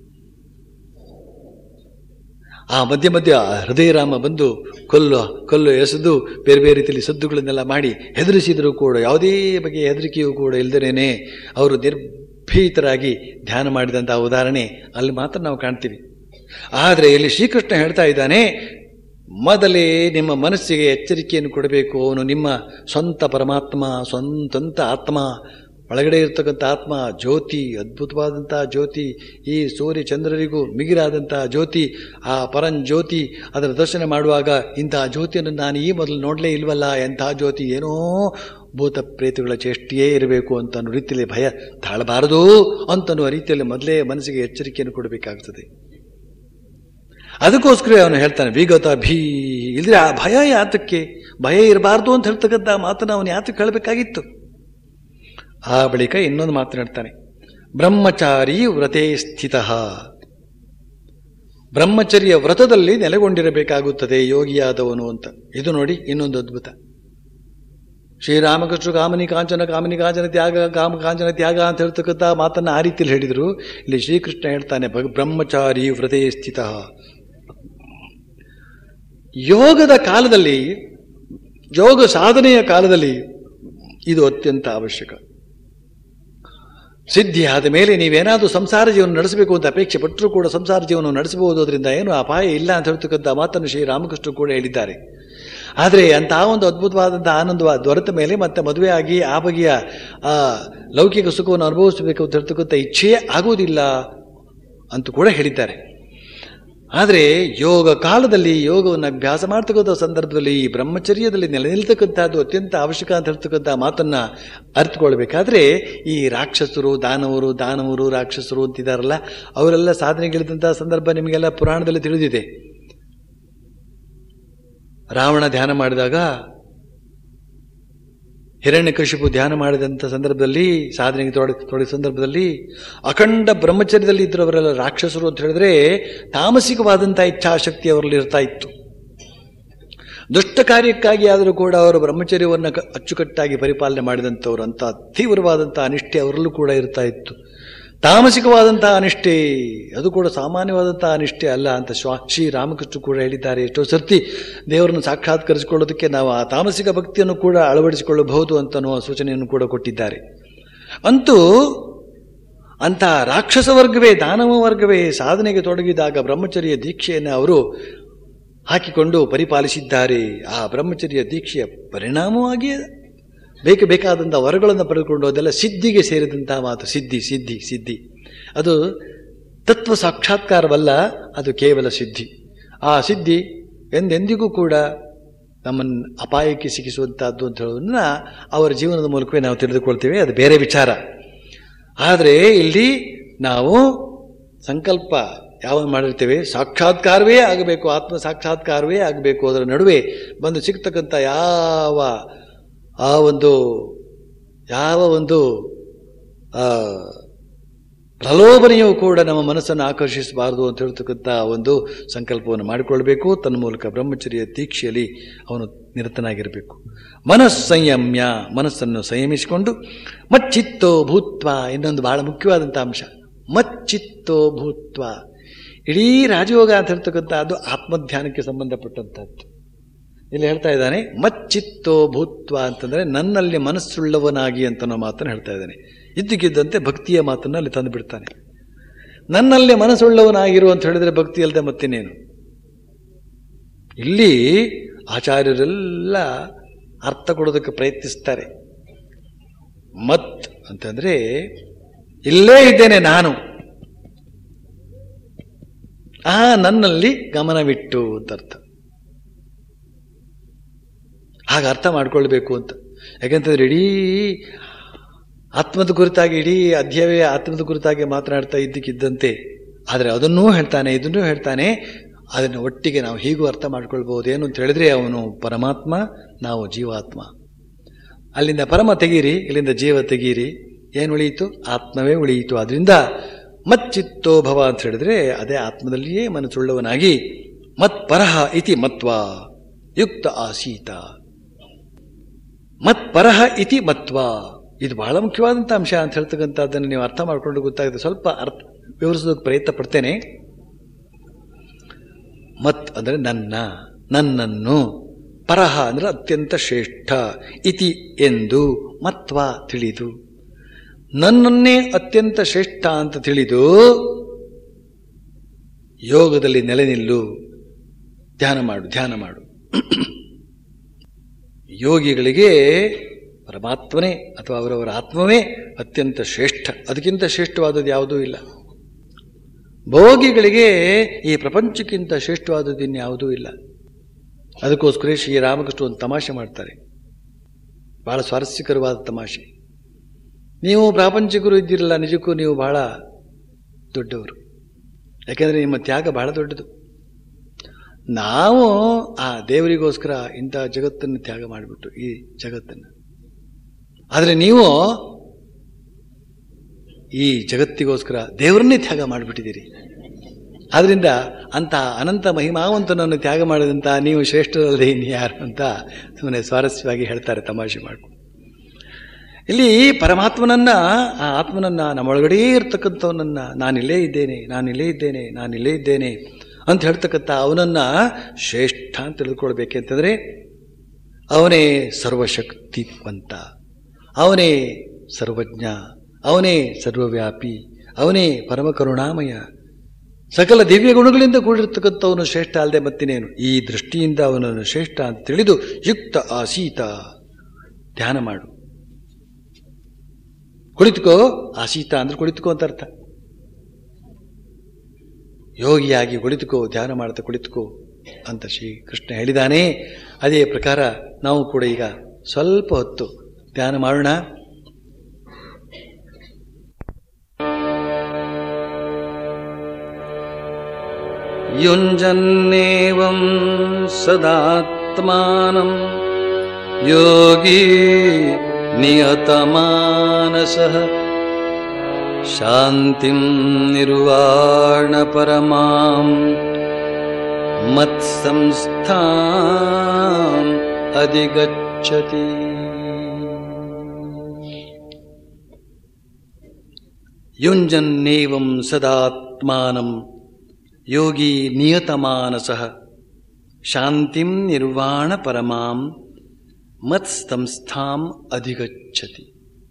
ಆ ಮಧ್ಯ ಮಧ್ಯ ಹೃದಯರಾಮ ಬಂದು ಕೊಲ್ಲು ಕೊಲ್ಲು ಎಸೆದು ಬೇರೆ ಬೇರೆ ರೀತಿಯಲ್ಲಿ ಸದ್ದುಗಳನ್ನೆಲ್ಲ ಮಾಡಿ ಹೆದರಿಸಿದರೂ ಕೂಡ ಯಾವುದೇ ಬಗೆಯ ಹೆದರಿಕೆಯೂ ಕೂಡ ಇಲ್ಲದೇನೆ ಅವರು ನಿರ್ಭೀತರಾಗಿ ಧ್ಯಾನ ಮಾಡಿದಂತಹ ಉದಾಹರಣೆ ಅಲ್ಲಿ ಮಾತ್ರ ನಾವು ಕಾಣ್ತೀವಿ ಆದರೆ ಇಲ್ಲಿ ಶ್ರೀಕೃಷ್ಣ ಹೇಳ್ತಾ ಇದ್ದಾನೆ ಮೊದಲೇ ನಿಮ್ಮ ಮನಸ್ಸಿಗೆ ಎಚ್ಚರಿಕೆಯನ್ನು ಕೊಡಬೇಕು ಅವನು ನಿಮ್ಮ ಸ್ವಂತ ಪರಮಾತ್ಮ ಸ್ವಂತ ಆತ್ಮ ಒಳಗಡೆ ಇರ್ತಕ್ಕಂಥ ಆತ್ಮ ಜ್ಯೋತಿ ಅದ್ಭುತವಾದಂತಹ ಜ್ಯೋತಿ ಈ ಸೂರ್ಯ ಚಂದ್ರರಿಗೂ ಮಿಗಿರಾದಂತಹ ಜ್ಯೋತಿ ಆ ಪರಂ ಜ್ಯೋತಿ ಅದರ ದರ್ಶನ ಮಾಡುವಾಗ ಇಂತಹ ಜ್ಯೋತಿಯನ್ನು ನಾನು ಈ ಮೊದಲು ನೋಡಲೇ ಇಲ್ವಲ್ಲ ಎಂತಹ ಜ್ಯೋತಿ ಏನೋ ಭೂತ ಪ್ರೇತಗಳ ಚೇಷ್ಟೆಯೇ ಇರಬೇಕು ಅಂತ ಅನ್ನೋ ರೀತಿಯಲ್ಲಿ ಭಯ ತಾಳಬಾರದು ಅಂತನ್ನುವ ರೀತಿಯಲ್ಲಿ ಮೊದಲೇ ಮನಸ್ಸಿಗೆ ಎಚ್ಚರಿಕೆಯನ್ನು ಕೊಡಬೇಕಾಗ್ತದೆ ಅದಕ್ಕೋಸ್ಕರ ಅವನು ಹೇಳ್ತಾನೆ ವಿಗತ ಭೀ ಇಲ್ದ್ರೆ ಆ ಭಯ ಯಾತಕ್ಕೆ ಭಯ ಇರಬಾರ್ದು ಅಂತ ಹೇಳ್ತಕ್ಕಂಥ ಮಾತನ್ನು ಅವನು ಯಾತಕ್ಕೆ ಹೇಳಬೇಕಾಗಿತ್ತು ಆ ಬಳಿಕ ಇನ್ನೊಂದು ಮಾತನಾಡ್ತಾನೆ ಬ್ರಹ್ಮಚಾರಿ ವ್ರತೇ ಸ್ಥಿತ ಬ್ರಹ್ಮಚರ್ಯ ವ್ರತದಲ್ಲಿ ನೆಲೆಗೊಂಡಿರಬೇಕಾಗುತ್ತದೆ ಯೋಗಿಯಾದವನು ಅಂತ ಇದು ನೋಡಿ ಇನ್ನೊಂದು ಅದ್ಭುತ ಶ್ರೀರಾಮಕೃಷ್ಣ ಕಾಮನಿ ಕಾಂಚನ ಕಾಮನಿ ಕಾಂಚನ ತ್ಯಾಗ ಕಾಮ ಕಾಂಚನ ತ್ಯಾಗ ಅಂತ ಹೇಳ್ತಕ್ಕಂಥ ಮಾತನ್ನ ಆ ರೀತಿಯಲ್ಲಿ ಹೇಳಿದ್ರು ಇಲ್ಲಿ ಶ್ರೀಕೃಷ್ಣ ಹೇಳ್ತಾನೆ ಭಗ ಬ್ರಹ್ಮಚಾರಿ ವ್ರತೇ ಸ್ಥಿತ ಯೋಗದ ಕಾಲದಲ್ಲಿ ಯೋಗ ಸಾಧನೆಯ ಕಾಲದಲ್ಲಿ ಇದು ಅತ್ಯಂತ ಅವಶ್ಯಕ ಸಿದ್ಧಿ ಆದ ಮೇಲೆ ನೀವೇನಾದರೂ ಸಂಸಾರ ಜೀವನ ನಡೆಸಬೇಕು ಅಂತ ಅಪೇಕ್ಷೆ ಪಟ್ಟರೂ ಕೂಡ ಸಂಸಾರ ಜೀವನ ನಡೆಸಬಹುದು ಅದರಿಂದ ಏನು ಅಪಾಯ ಇಲ್ಲ ಅಂತ ಹೇಳ್ತಕ್ಕಂಥ ಮಾತನ್ನು ಶ್ರೀರಾಮಕೃಷ್ಣ ಕೂಡ ಹೇಳಿದ್ದಾರೆ ಆದರೆ ಅಂತಹ ಒಂದು ಅದ್ಭುತವಾದಂತಹ ಆನಂದವ ದೊರೆತ ಮೇಲೆ ಮತ್ತೆ ಮದುವೆ ಆಗಿ ಆ ಬಗೆಯ ಆ ಲೌಕಿಕ ಸುಖವನ್ನು ಅನುಭವಿಸಬೇಕು ಅಂತ ಹೇಳ್ತಕ್ಕಂಥ ಇಚ್ಛೆಯೇ ಆಗುವುದಿಲ್ಲ ಅಂತ ಕೂಡ ಹೇಳಿದ್ದಾರೆ ಆದರೆ ಯೋಗ ಕಾಲದಲ್ಲಿ ಯೋಗವನ್ನು ಅಭ್ಯಾಸ ಮಾಡ್ತಕ್ಕಂಥ ಸಂದರ್ಭದಲ್ಲಿ ಈ ಬ್ರಹ್ಮಚರ್ಯದಲ್ಲಿ ನೆಲೆ ನಿಲ್ತಕ್ಕಂಥದ್ದು ಅತ್ಯಂತ ಅವಶ್ಯಕ ಅಂತ ಹೇಳ್ತಕ್ಕಂಥ ಮಾತನ್ನ ಅರ್ಥಕೊಳ್ಬೇಕಾದ್ರೆ ಈ ರಾಕ್ಷಸರು ದಾನವರು ದಾನವರು ರಾಕ್ಷಸರು ಅಂತಿದಾರಲ್ಲ ಅವರೆಲ್ಲ ಸಾಧನೆಗಿಳಿದಂತಹ ಸಂದರ್ಭ ನಿಮಗೆಲ್ಲ ಪುರಾಣದಲ್ಲಿ ತಿಳಿದಿದೆ ರಾವಣ ಧ್ಯಾನ ಮಾಡಿದಾಗ ಹಿರಣ್ಯಕಶಿಪು ಧ್ಯಾನ ಮಾಡಿದಂಥ ಸಂದರ್ಭದಲ್ಲಿ ಸಾಧನೆಗೆ ತೊಡ ತೊಡಗಿದ ಸಂದರ್ಭದಲ್ಲಿ ಅಖಂಡ ಬ್ರಹ್ಮಚರ್ಯದಲ್ಲಿ ಇದ್ದರವರೆಲ್ಲ ರಾಕ್ಷಸರು ಅಂತ ಹೇಳಿದ್ರೆ ತಾಮಸಿಕವಾದಂಥ ಇಚ್ಛಾಶಕ್ತಿ ಅವರಲ್ಲಿ ಇರ್ತಾ ಇತ್ತು ದುಷ್ಟ ಕಾರ್ಯಕ್ಕಾಗಿ ಆದರೂ ಕೂಡ ಅವರು ಬ್ರಹ್ಮಚರ್ಯವನ್ನು ಕ- ಅಚ್ಚುಕಟ್ಟಾಗಿ ಪರಿಪಾಲನೆ ಮಾಡಿದಂಥವ್ರು ಅಂತ ತೀವ್ರವಾದಂಥ ಅನಿಷ್ಠೆ ಅವರಲ್ಲೂ ಕೂಡ ಇರ್ತಾ ಇತ್ತು ತಾಮಸಿಕವಾದಂತಹ ಅನಿಷ್ಠೆ ಅದು ಕೂಡ ಸಾಮಾನ್ಯವಾದಂತಹ ಅನಿಷ್ಠೆ ಅಲ್ಲ ಅಂತ ಸ್ವಾ ಶ್ರೀ ರಾಮಕೃಷ್ಣ ಕೂಡ ಹೇಳಿದ್ದಾರೆ ಎಷ್ಟೋ ಸರ್ತಿ ದೇವರನ್ನು ಸಾಕ್ಷಾತ್ಕರಿಸಿಕೊಳ್ಳೋದಕ್ಕೆ ನಾವು ಆ ತಾಮಸಿಕ ಭಕ್ತಿಯನ್ನು ಕೂಡ ಅಳವಡಿಸಿಕೊಳ್ಳಬಹುದು ಅಂತನೋ ಸೂಚನೆಯನ್ನು ಕೂಡ ಕೊಟ್ಟಿದ್ದಾರೆ ಅಂತೂ ಅಂತ ರಾಕ್ಷಸ ವರ್ಗವೇ ದಾನವ ವರ್ಗವೇ ಸಾಧನೆಗೆ ತೊಡಗಿದಾಗ ಬ್ರಹ್ಮಚರ್ಯ ದೀಕ್ಷೆಯನ್ನು ಅವರು ಹಾಕಿಕೊಂಡು ಪರಿಪಾಲಿಸಿದ್ದಾರೆ ಆ ಬ್ರಹ್ಮಚರ್ಯ ದೀಕ್ಷೆಯ ಪರಿಣಾಮವಾಗಿ ಬೇಕು ಬೇಕಾದಂಥ ವರಗಳನ್ನು ಪಡೆದುಕೊಂಡು ಅದೆಲ್ಲ ಸಿದ್ಧಿಗೆ ಸೇರಿದಂತಹ ಮಾತು ಸಿದ್ಧಿ ಸಿದ್ಧಿ ಸಿದ್ಧಿ ಅದು ತತ್ವ ಸಾಕ್ಷಾತ್ಕಾರವಲ್ಲ ಅದು ಕೇವಲ ಸಿದ್ಧಿ ಆ ಸಿದ್ಧಿ ಎಂದೆಂದಿಗೂ ಕೂಡ ನಮ್ಮನ್ನು ಅಪಾಯಕ್ಕೆ ಸಿಕ್ಕಿಸುವಂತಹದ್ದು ಅಂತ ಹೇಳೋದನ್ನ ಅವರ ಜೀವನದ ಮೂಲಕವೇ ನಾವು ತಿಳಿದುಕೊಳ್ತೇವೆ ಅದು ಬೇರೆ ವಿಚಾರ ಆದರೆ ಇಲ್ಲಿ ನಾವು ಸಂಕಲ್ಪ ಯಾವ ಮಾಡಿರ್ತೇವೆ ಸಾಕ್ಷಾತ್ಕಾರವೇ ಆಗಬೇಕು ಆತ್ಮ ಸಾಕ್ಷಾತ್ಕಾರವೇ ಆಗಬೇಕು ಅದರ ನಡುವೆ ಬಂದು ಸಿಗ್ತಕ್ಕಂಥ ಯಾವ ಆ ಒಂದು ಯಾವ ಒಂದು ಆ, ಪ್ರಲೋಭನೆಯೂ ಕೂಡ ನಮ್ಮ ಮನಸ್ಸನ್ನು ಆಕರ್ಷಿಸಬಾರದು ಅಂತ ಹೇಳ್ತಕ್ಕಂಥ ಒಂದು ಸಂಕಲ್ಪವನ್ನು ಮಾಡಿಕೊಳ್ಬೇಕು ತನ್ನ ಮೂಲಕ ಬ್ರಹ್ಮಚರ್ಯ ದೀಕ್ಷೆಯಲ್ಲಿ ಅವನು ನಿರತನಾಗಿರಬೇಕು ಮನಸ್ಸಂಯಮ್ಯ ಮನಸ್ಸನ್ನು ಸಂಯಮಿಸಿಕೊಂಡು ಮಚ್ಚಿತ್ತೋ ಭೂತ್ವ ಇನ್ನೊಂದು ಬಹಳ ಮುಖ್ಯವಾದಂಥ ಅಂಶ ಮಚ್ಚಿತ್ತೋ ಭೂತ್ವ ಇಡೀ ರಾಜಯೋಗ ಅಂತ ಹೇಳ್ತಕ್ಕಂಥ ಅದು ಆತ್ಮಧ್ಯಾನಕ್ಕೆ ಸಂಬಂಧಪಟ್ಟಂಥದ್ದು ಇಲ್ಲಿ ಹೇಳ್ತಾ ಇದ್ದಾನೆ ಮಚ್ಚಿತ್ತೋ ಭೂತ್ವ ಅಂತಂದ್ರೆ ನನ್ನಲ್ಲಿ ಮನಸ್ಸುಳ್ಳವನಾಗಿ ಅಂತ ಅನ್ನೋ ಮಾತನ್ನು ಹೇಳ್ತಾ ಇದ್ದಾನೆ ಇದ್ದಕ್ಕಿದ್ದಂತೆ ಭಕ್ತಿಯ ಮಾತನ್ನು ಅಲ್ಲಿ ತಂದು ಬಿಡ್ತಾನೆ ನನ್ನಲ್ಲಿ ಮನಸ್ಸುಳ್ಳವನಾಗಿರು ಅಂತ ಹೇಳಿದ್ರೆ ಭಕ್ತಿ ಅಲ್ಲದೆ ಮತ್ತಿನ್ನೇನು ಇಲ್ಲಿ ಆಚಾರ್ಯರೆಲ್ಲ ಅರ್ಥ ಕೊಡೋದಕ್ಕೆ ಪ್ರಯತ್ನಿಸ್ತಾರೆ ಮತ್ ಅಂತಂದ್ರೆ ಇಲ್ಲೇ ಇದ್ದೇನೆ ನಾನು ಆ ನನ್ನಲ್ಲಿ ಗಮನವಿಟ್ಟು ಅಂತ ಅರ್ಥ ಹಾಗೆ ಅರ್ಥ ಮಾಡ್ಕೊಳ್ಬೇಕು ಅಂತ ಯಾಕಂತಂದ್ರೆ ಇಡೀ ಆತ್ಮದ ಕುರಿತಾಗಿ ಇಡೀ ಅಧ್ಯಾಯವೇ ಆತ್ಮದ ಕುರಿತಾಗಿ ಮಾತನಾಡ್ತಾ ಇದ್ದಕ್ಕಿದ್ದಂತೆ ಆದರೆ ಅದನ್ನೂ ಹೇಳ್ತಾನೆ ಇದನ್ನೂ ಹೇಳ್ತಾನೆ ಅದನ್ನು ಒಟ್ಟಿಗೆ ನಾವು ಹೀಗೂ ಅರ್ಥ ಮಾಡ್ಕೊಳ್ಬಹುದು ಏನು ಅಂತ ಹೇಳಿದ್ರೆ ಅವನು ಪರಮಾತ್ಮ ನಾವು ಜೀವಾತ್ಮ ಅಲ್ಲಿಂದ ಪರಮ ತೆಗೀರಿ ಇಲ್ಲಿಂದ ಜೀವ ತೆಗೀರಿ ಏನು ಉಳಿಯಿತು ಆತ್ಮವೇ ಉಳಿಯಿತು ಅದರಿಂದ ಮಚ್ಚಿತ್ತೋ ಭವ ಅಂತ ಹೇಳಿದ್ರೆ ಅದೇ ಆತ್ಮದಲ್ಲಿಯೇ ಮನಸ್ಸುಳ್ಳವನಾಗಿ ಮತ್ ಪರಹ ಇತಿ ಮತ್ವ ಯುಕ್ತ ಆಸೀತ ಮತ್ ಪರಹ ಇತಿ ಮತ್ವ ಇದು ಬಹಳ ಮುಖ್ಯವಾದಂಥ ಅಂಶ ಅಂತ ಹೇಳ್ತಕ್ಕಂಥದ್ದನ್ನು ನೀವು ಅರ್ಥ ಮಾಡ್ಕೊಂಡು ಗೊತ್ತಾಗುತ್ತೆ ಸ್ವಲ್ಪ ಅರ್ಥ ವಿವರಿಸೋದಕ್ಕೆ ಪ್ರಯತ್ನ ಪಡ್ತೇನೆ ಮತ್ ಅಂದರೆ ನನ್ನ ನನ್ನನ್ನು ಪರಹ ಅಂದ್ರೆ ಅತ್ಯಂತ ಶ್ರೇಷ್ಠ ಇತಿ ಎಂದು ಮತ್ವ ತಿಳಿದು ನನ್ನನ್ನೇ ಅತ್ಯಂತ ಶ್ರೇಷ್ಠ ಅಂತ ತಿಳಿದು ಯೋಗದಲ್ಲಿ ನೆಲೆ ನಿಲ್ಲು ಧ್ಯಾನ ಮಾಡು ಧ್ಯಾನ ಮಾಡು ಯೋಗಿಗಳಿಗೆ ಪರಮಾತ್ಮನೇ ಅಥವಾ ಅವರವರ ಆತ್ಮವೇ ಅತ್ಯಂತ ಶ್ರೇಷ್ಠ ಅದಕ್ಕಿಂತ ಶ್ರೇಷ್ಠವಾದದ್ದು ಯಾವುದೂ ಇಲ್ಲ ಭೋಗಿಗಳಿಗೆ ಈ ಪ್ರಪಂಚಕ್ಕಿಂತ ಶ್ರೇಷ್ಠವಾದದ್ದು ಇನ್ಯಾವುದೂ ಇಲ್ಲ ಅದಕ್ಕೋಸ್ಕರ ಶ್ರೀರಾಮಕೃಷ್ಣ ಒಂದು ತಮಾಷೆ ಮಾಡ್ತಾರೆ ಬಹಳ ಸ್ವಾರಸ್ಯಕರವಾದ ತಮಾಷೆ ನೀವು ಪ್ರಾಪಂಚಿಕರು ಇದ್ದಿರಲ್ಲ ನಿಜಕ್ಕೂ ನೀವು ಬಹಳ ದೊಡ್ಡವರು ಯಾಕೆಂದರೆ ನಿಮ್ಮ ತ್ಯಾಗ ಬಹಳ ದೊಡ್ಡದು ನಾವು ಆ ದೇವರಿಗೋಸ್ಕರ ಇಂಥ ಜಗತ್ತನ್ನು ತ್ಯಾಗ ಮಾಡಿಬಿಟ್ಟು ಈ ಜಗತ್ತನ್ನು ಆದರೆ ನೀವು ಈ ಜಗತ್ತಿಗೋಸ್ಕರ ದೇವರನ್ನೇ ತ್ಯಾಗ ಮಾಡಿಬಿಟ್ಟಿದ್ದೀರಿ ಆದ್ರಿಂದ ಅಂತ ಅನಂತ ಮಹಿಮಾವಂತನನ್ನು ತ್ಯಾಗ ಮಾಡಿದಂಥ ನೀವು ಶ್ರೇಷ್ಠರಲ್ಲದೆ ಇನ್ಯಾರು ಅಂತ ಸುಮ್ಮನೆ ಸ್ವಾರಸ್ಯವಾಗಿ ಹೇಳ್ತಾರೆ ತಮಾಷೆ ಮಾಡ್ಕೊಂಡು ಇಲ್ಲಿ ಪರಮಾತ್ಮನನ್ನ ಆ ಆತ್ಮನನ್ನ ನಮ್ಮೊಳಗಡೆಯೇ ಇರ್ತಕ್ಕಂಥವನನ್ನ ನಾನಿಲ್ಲೇ ಇದ್ದೇನೆ ನಾನಿಲ್ಲೇ ಇದ್ದೇನೆ ನಾನಿಲ್ಲೇ ಇದ್ದೇನೆ ಅಂತ ಹೇಳ್ತಕ್ಕಂಥ ಅವನನ್ನ ಶ್ರೇಷ್ಠ ಅಂತ ತಿಳಿದುಕೊಳ್ಬೇಕೆಂತಂದ್ರೆ ಅವನೇ ಸರ್ವಶಕ್ತಿವಂತ ಅವನೇ ಸರ್ವಜ್ಞ ಅವನೇ ಸರ್ವವ್ಯಾಪಿ ಅವನೇ ಪರಮ ಕರುಣಾಮಯ ಸಕಲ ದಿವ್ಯ ಗುಣಗಳಿಂದ ಕೂಡಿರ್ತಕ್ಕಂಥವನು ಶ್ರೇಷ್ಠ ಅಲ್ಲದೆ ಮತ್ತಿನೇನು ಈ ದೃಷ್ಟಿಯಿಂದ ಅವನನ್ನು ಶ್ರೇಷ್ಠ ಅಂತ ತಿಳಿದು ಯುಕ್ತ ಆಸೀತ ಧ್ಯಾನ ಮಾಡು ಕುಳಿತುಕೋ ಆಸೀತ ಅಂದ್ರೆ ಕುಳಿತುಕೋ ಅಂತ ಅರ್ಥ ಯೋಗಿಯಾಗಿ ಕುಳಿತುಕೋ ಧ್ಯಾನ ಮಾಡ್ತಾ ಕುಳಿತುಕೋ ಅಂತ ಶ್ರೀ ಕೃಷ್ಣ ಹೇಳಿದಾನೆ ಅದೇ ಪ್ರಕಾರ ನಾವು ಕೂಡ ಈಗ ಸ್ವಲ್ಪ ಹೊತ್ತು ಧ್ಯಾನ ಮಾಡೋಣ युञ्जन्नेवं सदात्मानं योगी नियतमानसः शान्तिं निर्वाणपरमां मत्संस्थाम् अधिगच्छति युञ्जन्नेवं सदात्मानं ಯೋಗಿ ನಿಯತಮಾನಸ ಶಾಂತಿಂ ನಿರ್ವಾಣ ಪರಮಾಂ ಮತ್ ಸಂಸ್ಥಾಂ ಅಧಿಗಚ್ಚತಿ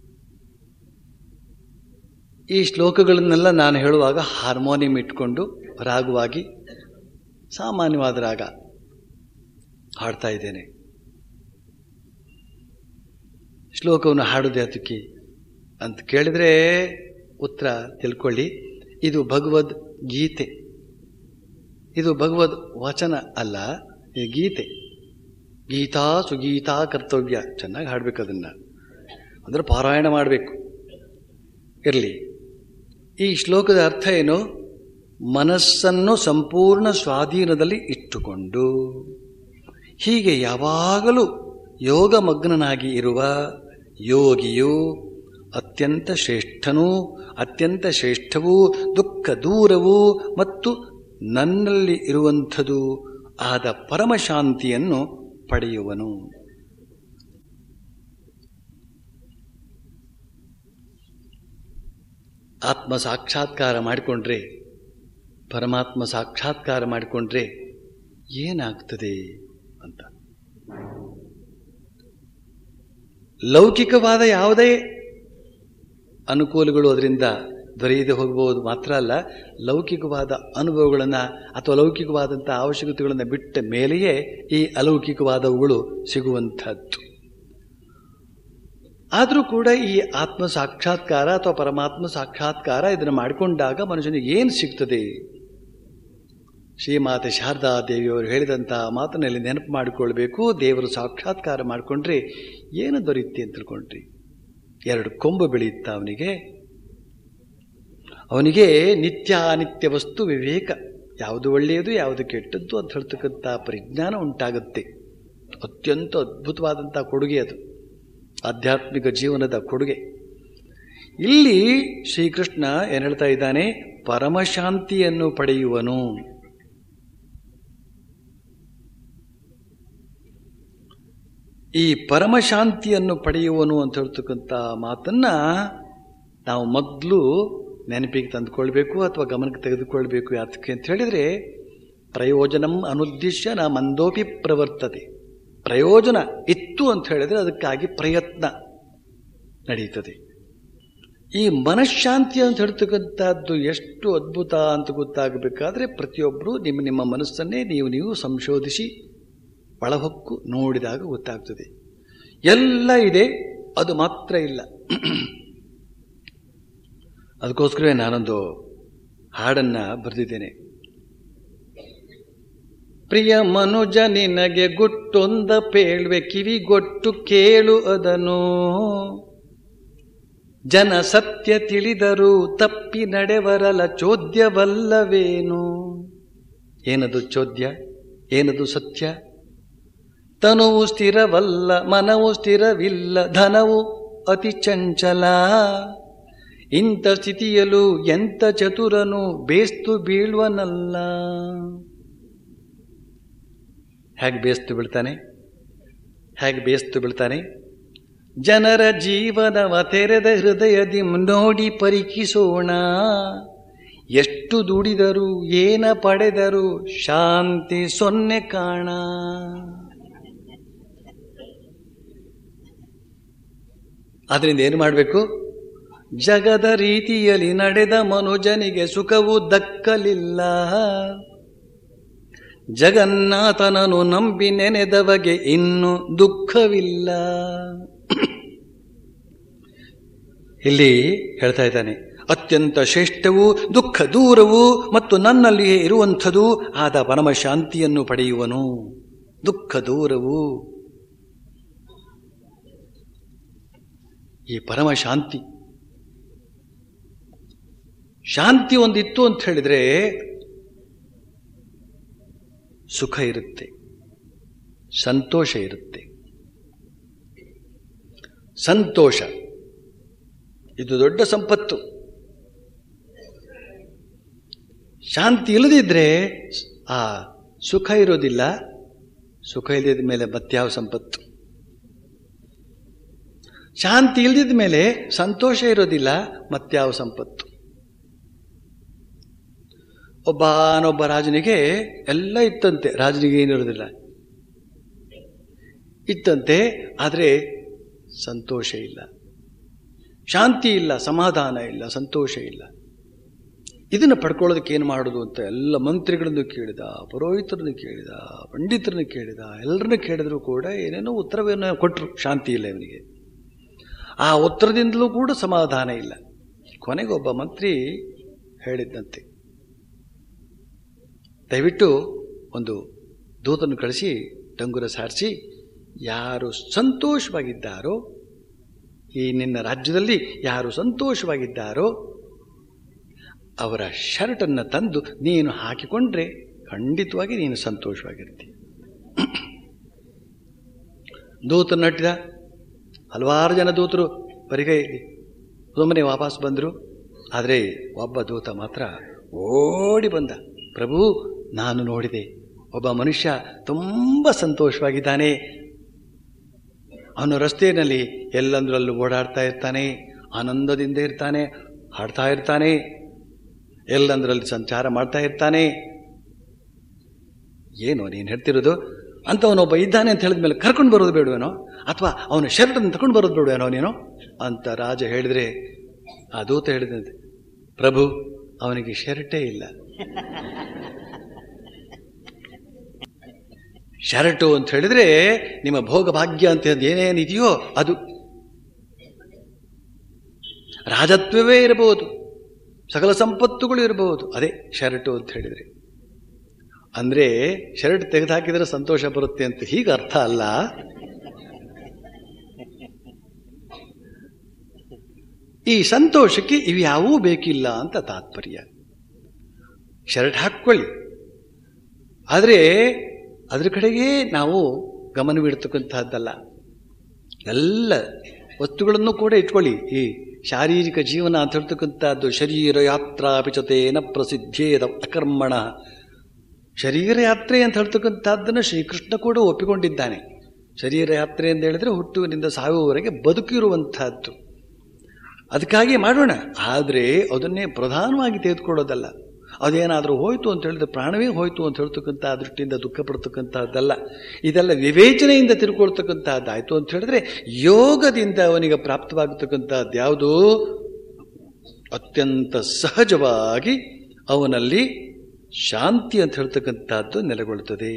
ಈ ಶ್ಲೋಕಗಳನ್ನೆಲ್ಲ ನಾನು ಹೇಳುವಾಗ ಹಾರ್ಮೋನಿಯಂ ಇಟ್ಕೊಂಡು ರಾಗವಾಗಿ ಸಾಮಾನ್ಯವಾದ ರಾಗ ಹಾಡ್ತಾ ಇದ್ದೇನೆ ಶ್ಲೋಕವನ್ನು ಹಾಡುದೇ ಅದಕ್ಕೆ ಅಂತ ಕೇಳಿದ್ರೆ ಉತ್ತರ ತಿಳ್ಕೊಳ್ಳಿ ಇದು ಭಗವದ್ ಗೀತೆ ಇದು ಭಗವದ್ ವಚನ ಅಲ್ಲ ಇದು ಗೀತೆ ಗೀತಾ ಸುಗೀತಾ ಕರ್ತವ್ಯ ಚೆನ್ನಾಗಿ ಹಾಡ್ಬೇಕು ಅದನ್ನ ಅಂದ್ರೆ ಪಾರಾಯಣ ಮಾಡಬೇಕು ಇರಲಿ ಈ ಶ್ಲೋಕದ ಅರ್ಥ ಏನು ಮನಸ್ಸನ್ನು ಸಂಪೂರ್ಣ ಸ್ವಾಧೀನದಲ್ಲಿ ಇಟ್ಟುಕೊಂಡು ಹೀಗೆ ಯಾವಾಗಲೂ ಯೋಗಮಗ್ನನಾಗಿ ಇರುವ ಯೋಗಿಯು ಅತ್ಯಂತ ಶ್ರೇಷ್ಠನೂ ಅತ್ಯಂತ ಶ್ರೇಷ್ಠವೂ ದುಃಖ ದೂರವೂ ಮತ್ತು ನನ್ನಲ್ಲಿ ಇರುವಂಥದು ಆದ ಪರಮಶಾಂತಿಯನ್ನು ಪಡೆಯುವನು ಆತ್ಮ ಸಾಕ್ಷಾತ್ಕಾರ ಮಾಡಿಕೊಂಡ್ರೆ ಪರಮಾತ್ಮ ಸಾಕ್ಷಾತ್ಕಾರ ಮಾಡಿಕೊಂಡ್ರೆ ಏನಾಗ್ತದೆ ಅಂತ ಲೌಕಿಕವಾದ ಯಾವುದೇ ಅನುಕೂಲಗಳು ಅದರಿಂದ ದೊರೆಯದೆ ಹೋಗಬಹುದು ಮಾತ್ರ ಅಲ್ಲ ಲೌಕಿಕವಾದ ಅನುಭವಗಳನ್ನು ಅಥವಾ ಲೌಕಿಕವಾದಂಥ ಅವಶ್ಯಕತೆಗಳನ್ನು ಬಿಟ್ಟ ಮೇಲೆಯೇ ಈ ಅಲೌಕಿಕವಾದವುಗಳು ಸಿಗುವಂಥದ್ದು ಆದರೂ ಕೂಡ ಈ ಆತ್ಮ ಸಾಕ್ಷಾತ್ಕಾರ ಅಥವಾ ಪರಮಾತ್ಮ ಸಾಕ್ಷಾತ್ಕಾರ ಇದನ್ನು ಮಾಡಿಕೊಂಡಾಗ ಮನುಷ್ಯನಿಗೆ ಏನು ಸಿಗ್ತದೆ ಶ್ರೀಮಾತೆ ಶಾರದಾ ದೇವಿಯವರು ಹೇಳಿದಂಥ ಮಾತನಲ್ಲಿ ನೆನಪು ಮಾಡಿಕೊಳ್ಬೇಕು ದೇವರು ಸಾಕ್ಷಾತ್ಕಾರ ಮಾಡಿಕೊಂಡ್ರೆ ಏನು ದೊರೆಯುತ್ತೆ ಅಂತ ತಿಳ್ಕೊಂಡ್ರಿ ಎರಡು ಕೊಂಬು ಬೆಳೆಯುತ್ತಾ ಅವನಿಗೆ ಅವನಿಗೆ ನಿತ್ಯ ಅನಿತ್ಯ ವಸ್ತು ವಿವೇಕ ಯಾವುದು ಒಳ್ಳೆಯದು ಯಾವುದು ಕೆಟ್ಟದ್ದು ಅಂತ ಹೇಳ್ತಕ್ಕಂಥ ಪರಿಜ್ಞಾನ ಉಂಟಾಗುತ್ತೆ ಅತ್ಯಂತ ಅದ್ಭುತವಾದಂಥ ಕೊಡುಗೆ ಅದು ಆಧ್ಯಾತ್ಮಿಕ ಜೀವನದ ಕೊಡುಗೆ ಇಲ್ಲಿ ಶ್ರೀಕೃಷ್ಣ ಏನು ಹೇಳ್ತಾ ಇದ್ದಾನೆ ಪರಮಶಾಂತಿಯನ್ನು ಪಡೆಯುವನು ಈ ಪರಮಶಾಂತಿಯನ್ನು ಪಡೆಯುವನು ಅಂತ ಹೇಳ್ತಕ್ಕಂಥ ಮಾತನ್ನ ನಾವು ಮೊದಲು ನೆನಪಿಗೆ ತಂದುಕೊಳ್ಬೇಕು ಅಥವಾ ಗಮನಕ್ಕೆ ತೆಗೆದುಕೊಳ್ಬೇಕು ಯಾತಕ್ಕೆ ಅಂತ ಹೇಳಿದರೆ ಪ್ರಯೋಜನಂ ಅನುದ್ದೇಶ್ಯ ನಾ ಮಂದೋಪಿ ಪ್ರವರ್ತತೆ ಪ್ರಯೋಜನ ಇತ್ತು ಅಂತ ಹೇಳಿದರೆ ಅದಕ್ಕಾಗಿ ಪ್ರಯತ್ನ ನಡೀತದೆ ಈ ಮನಃಶಾಂತಿ ಅಂತ ಹೇಳ್ತಕ್ಕಂಥದ್ದು ಎಷ್ಟು ಅದ್ಭುತ ಅಂತ ಗೊತ್ತಾಗಬೇಕಾದ್ರೆ ಪ್ರತಿಯೊಬ್ಬರು ನಿಮ್ಮ ನಿಮ್ಮ ಮನಸ್ಸನ್ನೇ ನೀವು ನೀವು ಸಂಶೋಧಿಸಿ ಒಳಹೊಕ್ಕು ನೋಡಿದಾಗ ಗೊತ್ತಾಗ್ತದೆ ಎಲ್ಲ ಇದೆ ಅದು ಮಾತ್ರ ಇಲ್ಲ ಅದಕ್ಕೋಸ್ಕರವೇ ನಾನೊಂದು ಹಾಡನ್ನ ಬರೆದಿದ್ದೇನೆ ಪ್ರಿಯ ಮನುಜ ನಿನಗೆ ಗುಟ್ಟೊಂದ ಪೇಳ್ವೆ ಕಿವಿಗೊಟ್ಟು ಕೇಳು ಅದನು ಜನ ಸತ್ಯ ತಿಳಿದರೂ ತಪ್ಪಿ ನಡೆವರಲ ಚೋದ್ಯವಲ್ಲವೇನು ಏನದು ಚೋದ್ಯ ಏನದು ಸತ್ಯ ತನುವು ಸ್ಥಿರವಲ್ಲ ಮನವು ಸ್ಥಿರವಿಲ್ಲ ಧನವು ಅತಿ ಚಂಚಲ ಇಂಥ ಸ್ಥಿತಿಯಲು ಎಂಥ ಚತುರನು ಬೇಸ್ತು ಬೀಳುವನಲ್ಲ ಹೇಗೆ ಬೇಸ್ತು ಬೀಳ್ತಾನೆ ಹೇಗೆ ಬೇಸ್ತು ಬೀಳ್ತಾನೆ ಜನರ ಜೀವನವ ತೆರೆದ ಹೃದಯದಿ ನೋಡಿ ಪರೀಕ್ಷಿಸೋಣ ಎಷ್ಟು ದುಡಿದರು ಏನ ಪಡೆದರು ಶಾಂತಿ ಸೊನ್ನೆ ಕಾಣ ಆದ್ರಿಂದ ಏನು ಮಾಡಬೇಕು ಜಗದ ರೀತಿಯಲ್ಲಿ ನಡೆದ ಮನುಜನಿಗೆ ಸುಖವು ದಕ್ಕಲಿಲ್ಲ ಜಗನ್ನಾಥನನು ನಂಬಿ ನೆನೆದವಗೆ ಇನ್ನು ದುಃಖವಿಲ್ಲ ಇಲ್ಲಿ ಹೇಳ್ತಾ ಇದ್ದಾನೆ ಅತ್ಯಂತ ಶ್ರೇಷ್ಠವೂ ದುಃಖ ದೂರವೂ ಮತ್ತು ನನ್ನಲ್ಲಿಯೇ ಇರುವಂಥದ್ದು ಆದ ಪರಮಶಾಂತಿಯನ್ನು ಪಡೆಯುವನು ದುಃಖ ದೂರವು ಈ ಪರಮಶಾಂತಿ ಶಾಂತಿ ಒಂದಿತ್ತು ಅಂತ ಹೇಳಿದ್ರೆ ಸುಖ ಇರುತ್ತೆ ಸಂತೋಷ ಇರುತ್ತೆ ಸಂತೋಷ ಇದು ದೊಡ್ಡ ಸಂಪತ್ತು ಶಾಂತಿ ಇಲ್ಲದಿದ್ರೆ ಆ ಸುಖ ಇರೋದಿಲ್ಲ ಸುಖ ಇಲ್ಲದ ಮೇಲೆ ಮತ್ಯಾವ ಸಂಪತ್ತು ಶಾಂತಿ ಇಲ್ಲದಿದ್ದ ಮೇಲೆ ಸಂತೋಷ ಇರೋದಿಲ್ಲ ಮತ್ಯಾವ ಸಂಪತ್ತು ಒಬ್ಬನೊಬ್ಬ ರಾಜನಿಗೆ ಎಲ್ಲ ಇತ್ತಂತೆ ರಾಜನಿಗೆ ಏನಿರೋದಿಲ್ಲ ಇತ್ತಂತೆ ಆದರೆ ಸಂತೋಷ ಇಲ್ಲ ಶಾಂತಿ ಇಲ್ಲ ಸಮಾಧಾನ ಇಲ್ಲ ಸಂತೋಷ ಇಲ್ಲ ಇದನ್ನು ಪಡ್ಕೊಳ್ಳೋದಕ್ಕೆ ಏನು ಮಾಡೋದು ಅಂತ ಎಲ್ಲ ಮಂತ್ರಿಗಳನ್ನು ಕೇಳಿದ ಪುರೋಹಿತರನ್ನು ಕೇಳಿದ ಪಂಡಿತರನ್ನು ಕೇಳಿದ ಎಲ್ಲರನ್ನು ಕೇಳಿದ್ರು ಕೂಡ ಏನೇನೋ ಉತ್ತರವನ್ನು ಕೊಟ್ಟರು ಶಾಂತಿ ಇಲ್ಲ ಇವನಿಗೆ ಆ ಉತ್ತರದಿಂದಲೂ ಕೂಡ ಸಮಾಧಾನ ಇಲ್ಲ ಕೊನೆಗೆ ಒಬ್ಬ ಮಂತ್ರಿ ಹೇಳಿದ್ದಂತೆ ದಯವಿಟ್ಟು ಒಂದು ದೂತನ್ನು ಕಳಿಸಿ ಡಂಗುರ ಸಾರಿಸಿ ಯಾರು ಸಂತೋಷವಾಗಿದ್ದಾರೋ ಈ ನಿನ್ನ ರಾಜ್ಯದಲ್ಲಿ ಯಾರು ಸಂತೋಷವಾಗಿದ್ದಾರೋ ಅವರ ಶರ್ಟನ್ನು ತಂದು ನೀನು ಹಾಕಿಕೊಂಡ್ರೆ ಖಂಡಿತವಾಗಿ ನೀನು ಸಂತೋಷವಾಗಿರ್ತಿ ದೂತನ್ನು ನಟ್ಟಿದ ಹಲವಾರು ಜನ ದೂತರು ಬರಿಗೈಲಿ ಸುಮ್ಮನೆ ವಾಪಸ್ ಬಂದರು ಆದರೆ ಒಬ್ಬ ದೂತ ಮಾತ್ರ ಓಡಿ ಬಂದ ಪ್ರಭು ನಾನು ನೋಡಿದೆ ಒಬ್ಬ ಮನುಷ್ಯ ತುಂಬ ಸಂತೋಷವಾಗಿದ್ದಾನೆ ಅವನು ರಸ್ತೆಯಲ್ಲಿ ಎಲ್ಲಂದ್ರಲ್ಲೂ ಓಡಾಡ್ತಾ ಇರ್ತಾನೆ ಆನಂದದಿಂದ ಇರ್ತಾನೆ ಹಾಡ್ತಾ ಇರ್ತಾನೆ ಎಲ್ಲಂದ್ರಲ್ಲಿ ಸಂಚಾರ ಮಾಡ್ತಾ ಇರ್ತಾನೆ ಏನು ನೀನು ಹೇಳ್ತಿರೋದು ಅಂಥವನೊಬ್ಬ ಇದ್ದಾನೆ ಅಂತ ಹೇಳಿದ ಮೇಲೆ ಕರ್ಕೊಂಡು ಬರೋದು ಬೇಡವೇನೋ ಅಥವಾ ಅವನ ಶರ್ಟನ್ನು ತಗೊಂಡು ಬರೋದು ಬೇಡವೇನೋ ನೀನು ಅಂತ ರಾಜ ಹೇಳಿದ್ರೆ ಆ ದೂತ ಹೇಳಿದಂತೆ ಪ್ರಭು ಅವನಿಗೆ ಶರ್ಟೇ ಇಲ್ಲ ಶರ್ಟು ಅಂತ ಹೇಳಿದ್ರೆ ನಿಮ್ಮ ಭೋಗ ಭಾಗ್ಯ ಅಂತ ಏನೇನಿದೆಯೋ ಅದು ರಾಜತ್ವವೇ ಇರಬಹುದು ಸಕಲ ಸಂಪತ್ತುಗಳು ಇರಬಹುದು ಅದೇ ಶರ್ಟು ಅಂತ ಹೇಳಿದ್ರೆ ಅಂದ್ರೆ ಶರ್ಟ್ ತೆಗೆದುಹಾಕಿದ್ರೆ ಸಂತೋಷ ಬರುತ್ತೆ ಅಂತ ಹೀಗೆ ಅರ್ಥ ಅಲ್ಲ ಈ ಸಂತೋಷಕ್ಕೆ ಇವ್ಯಾವೂ ಬೇಕಿಲ್ಲ ಅಂತ ತಾತ್ಪರ್ಯ ಶರ್ಟ್ ಹಾಕ್ಕೊಳ್ಳಿ ಆದರೆ ಅದ್ರ ಕಡೆಗೆ ನಾವು ಗಮನವಿಡ್ತಕ್ಕಂತಹದ್ದಲ್ಲ ಎಲ್ಲ ವಸ್ತುಗಳನ್ನು ಕೂಡ ಇಟ್ಕೊಳ್ಳಿ ಈ ಶಾರೀರಿಕ ಜೀವನ ಅಂತ ಹೇಳ್ತಕ್ಕಂಥದ್ದು ಶರೀರ ಯಾತ್ರಾ ಪಿಚತೇನ ಪ್ರಸಿದ್ಧೇದ ಅಕರ್ಮಣ ಶರೀರ ಯಾತ್ರೆ ಅಂತ ಹೇಳ್ತಕ್ಕಂಥದ್ದನ್ನು ಶ್ರೀಕೃಷ್ಣ ಕೂಡ ಒಪ್ಪಿಕೊಂಡಿದ್ದಾನೆ ಶರೀರ ಯಾತ್ರೆ ಅಂತ ಹೇಳಿದ್ರೆ ಹುಟ್ಟುವಿನಿಂದ ಸಾಯುವವರೆಗೆ ಬದುಕಿರುವಂತಹದ್ದು ಅದಕ್ಕಾಗಿ ಮಾಡೋಣ ಆದರೆ ಅದನ್ನೇ ಪ್ರಧಾನವಾಗಿ ತೆಗೆದುಕೊಳ್ಳೋದಲ್ಲ ಅದೇನಾದರೂ ಹೋಯ್ತು ಅಂತ ಹೇಳಿದ್ರೆ ಪ್ರಾಣವೇ ಹೋಯ್ತು ಅಂತ ಹೇಳ್ತಕ್ಕಂಥ ದೃಷ್ಟಿಯಿಂದ ದುಃಖ ಪಡ್ತಕ್ಕಂಥದ್ದಲ್ಲ ಇದೆಲ್ಲ ವಿವೇಚನೆಯಿಂದ ತಿಳ್ಕೊಳ್ತಕ್ಕಂಥದ್ದಾಯ್ತು ಅಂತ ಹೇಳಿದ್ರೆ ಯೋಗದಿಂದ ಅವನಿಗೆ ಪ್ರಾಪ್ತವಾಗತಕ್ಕಂಥದ್ದು ಯಾವುದು ಅತ್ಯಂತ ಸಹಜವಾಗಿ ಅವನಲ್ಲಿ ಶಾಂತಿ ಅಂತ ಹೇಳ್ತಕ್ಕಂಥದ್ದು ನೆಲೆಗೊಳ್ಳುತ್ತದೆ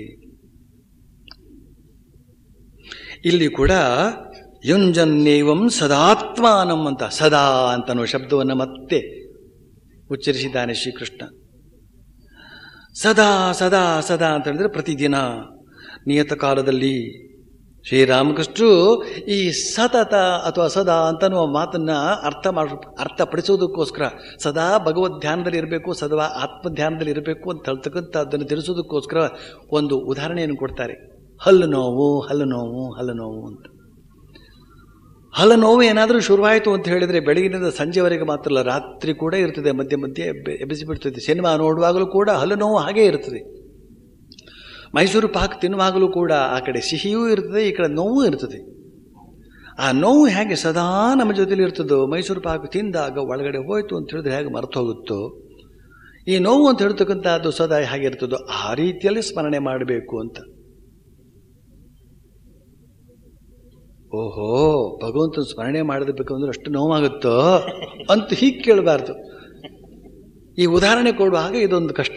ಇಲ್ಲಿ ಕೂಡ ಯುಂಜನ್ನೇವಂ ಸದಾತ್ಮಾನಂ ಅಂತ ಸದಾ ಅಂತನೋ ಶಬ್ದವನ್ನು ಮತ್ತೆ ಉಚ್ಚರಿಸಿದ್ದಾನೆ ಶ್ರೀಕೃಷ್ಣ ಸದಾ ಸದಾ ಸದಾ ಅಂತ ಹೇಳಿದ್ರೆ ಪ್ರತಿದಿನ ನಿಯತ ಕಾಲದಲ್ಲಿ ಶ್ರೀರಾಮಕೃಷ್ಣರು ಈ ಸತತ ಅಥವಾ ಸದಾ ಅಂತನ್ನುವ ಮಾತನ್ನ ಅರ್ಥ ಮಾಡ ಅರ್ಥಪಡಿಸೋದಕ್ಕೋಸ್ಕರ ಸದಾ ಭಗವದ್ ಧ್ಯಾನದಲ್ಲಿ ಇರಬೇಕು ಸದಾ ಆತ್ಮಧ್ಯಾನದಲ್ಲಿ ಇರಬೇಕು ಅಂತ ಹೇಳ್ತಕ್ಕಂಥ ಅದನ್ನು ತಿಳಿಸೋದಕ್ಕೋಸ್ಕರ ಒಂದು ಉದಾಹರಣೆಯನ್ನು ಕೊಡ್ತಾರೆ ಹಲ್ಲು ನೋವು ಹಲ್ಲು ನೋವು ಹಲ್ಲು ನೋವು ಅಂತ ಹಲ್ಲು ನೋವು ಏನಾದರೂ ಶುರುವಾಯಿತು ಅಂತ ಹೇಳಿದರೆ ಬೆಳಗಿನಿಂದ ಸಂಜೆವರೆಗೆ ಮಾತ್ರ ಅಲ್ಲ ರಾತ್ರಿ ಕೂಡ ಇರ್ತದೆ ಮಧ್ಯೆ ಮಧ್ಯೆ ಎಬ್ಬೆ- ಎಬ್ಬಿಸಿಬಿಡ್ತದೆ ಸಿನಿಮಾ ನೋಡುವಾಗಲೂ ಕೂಡ ಹಲ್ಲು ನೋವು ಹಾಗೇ ಇರ್ತದೆ ಮೈಸೂರು ಪಾಕ್ ತಿನ್ನುವಾಗಲೂ ಕೂಡ ಆ ಕಡೆ ಸಿಹಿಯೂ ಇರ್ತದೆ ಈ ಕಡೆ ನೋವು ಇರ್ತದೆ ಆ ನೋವು ಹೇಗೆ ಸದಾ ನಮ್ಮ ಜೊತೆಲಿ ಇರ್ತದೋ ಮೈಸೂರು ಪಾಕ್ ತಿಂದಾಗ ಒಳಗಡೆ ಹೋಯ್ತು ಅಂತ ಹೇಳಿದ್ರೆ ಹೇಗೆ ಮರೆತು ಹೋಗುತ್ತೋ ಈ ನೋವು ಅಂತ ಹೇಳ್ತಕ್ಕಂಥದ್ದು ಸದಾ ಹೇಗಿರ್ತದೋ ಆ ರೀತಿಯಲ್ಲಿ ಸ್ಮರಣೆ ಮಾಡಬೇಕು ಅಂತ ಓಹೋ ಭಗವಂತನ ಸ್ಮರಣೆ ಮಾಡಬೇಕು ಅಂದ್ರೆ ಅಷ್ಟು ನೋವಾಗುತ್ತೋ ಅಂತ ಹೀಗೆ ಕೇಳಬಾರ್ದು ಈ ಉದಾಹರಣೆ ಕೊಡುವಾಗ ಇದೊಂದು ಕಷ್ಟ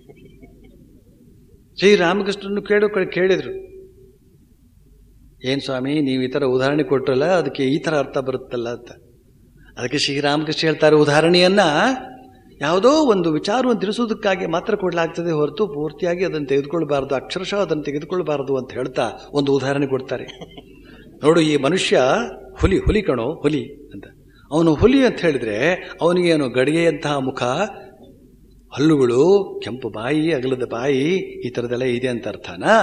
ಶ್ರೀರಾಮಕೃಷ್ಣನು ಕೇಳು ಕೇಳಿದ್ರು ಏನು ಸ್ವಾಮಿ ನೀವು ಈ ಥರ ಉದಾಹರಣೆ ಕೊಟ್ರಲ್ಲ ಅದಕ್ಕೆ ಈ ಥರ ಅರ್ಥ ಬರುತ್ತಲ್ಲ ಅಂತ ಅದಕ್ಕೆ ಶ್ರೀರಾಮಕೃಷ್ಣ ಹೇಳ್ತಾರೆ ಉದಾಹರಣೆಯನ್ನ ಯಾವುದೋ ಒಂದು ವಿಚಾರವನ್ನು ತಿಳಿಸೋದಕ್ಕಾಗಿ ಮಾತ್ರ ಕೊಡಲಾಗ್ತದೆ ಹೊರತು ಪೂರ್ತಿಯಾಗಿ ಅದನ್ನು ತೆಗೆದುಕೊಳ್ಬಾರ್ದು ಅಕ್ಷರಶಃ ಅದನ್ನು ತೆಗೆದುಕೊಳ್ಬಾರ್ದು ಅಂತ ಹೇಳ್ತಾ ಒಂದು ಉದಾಹರಣೆ ಕೊಡ್ತಾರೆ ನೋಡು ಈ ಮನುಷ್ಯ ಹುಲಿ ಹುಲಿ ಕಣೋ ಹುಲಿ ಅಂತ ಅವನು ಹುಲಿ ಅಂತ ಹೇಳಿದ್ರೆ ಅವನಿಗೇನು ಗಡಿಗೆಯಂತಹ ಮುಖ ಹಲ್ಲುಗಳು ಕೆಂಪು ಬಾಯಿ ಅಗಲದ ಬಾಯಿ ಈ ಥರದೆಲ್ಲ ಇದೆ ಅಂತ ಅರ್ಥನಾ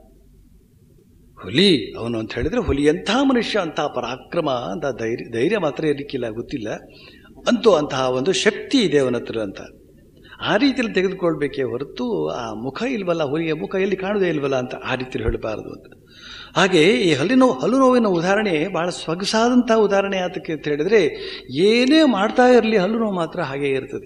ಹುಲಿ ಅವನು ಅಂತ ಹೇಳಿದ್ರೆ ಹುಲಿ ಎಂಥ ಮನುಷ್ಯ ಅಂತ ಪರಾಕ್ರಮ ಅಂತ ಧೈರ್ಯ ಧೈರ್ಯ ಮಾತ್ರ ಇರಲಿಕ್ಕಿಲ್ಲ ಗೊತ್ತಿಲ್ಲ ಅಂತೂ ಅಂತಹ ಒಂದು ಶಕ್ತಿ ಇದೆ ಅವನ ಹತ್ರ ಅಂತ ಆ ರೀತಿಯಲ್ಲಿ ತೆಗೆದುಕೊಳ್ಬೇಕೇ ಹೊರತು ಆ ಮುಖ ಇಲ್ವಲ್ಲ ಹುಲಿಯ ಮುಖ ಎಲ್ಲಿ ಕಾಣುವುದೇ ಇಲ್ವಲ್ಲ ಅಂತ ಆ ರೀತಿಯಲ್ಲಿ ಹೇಳಬಾರದು ಅಂತ ಹಾಗೆ ಈ ಹಲ್ಲಿನ ಹಲ್ಲು ನೋವಿನ ಉದಾಹರಣೆ ಬಹಳ ಸೊಗಸಾದಂತಹ ಉದಾಹರಣೆ ಯಾತಕ್ಕೆ ಅಂತ ಹೇಳಿದ್ರೆ ಏನೇ ಮಾಡ್ತಾ ಇರಲಿ ಹಲ್ಲು ನೋವು ಮಾತ್ರ ಹಾಗೇ ಇರ್ತದೆ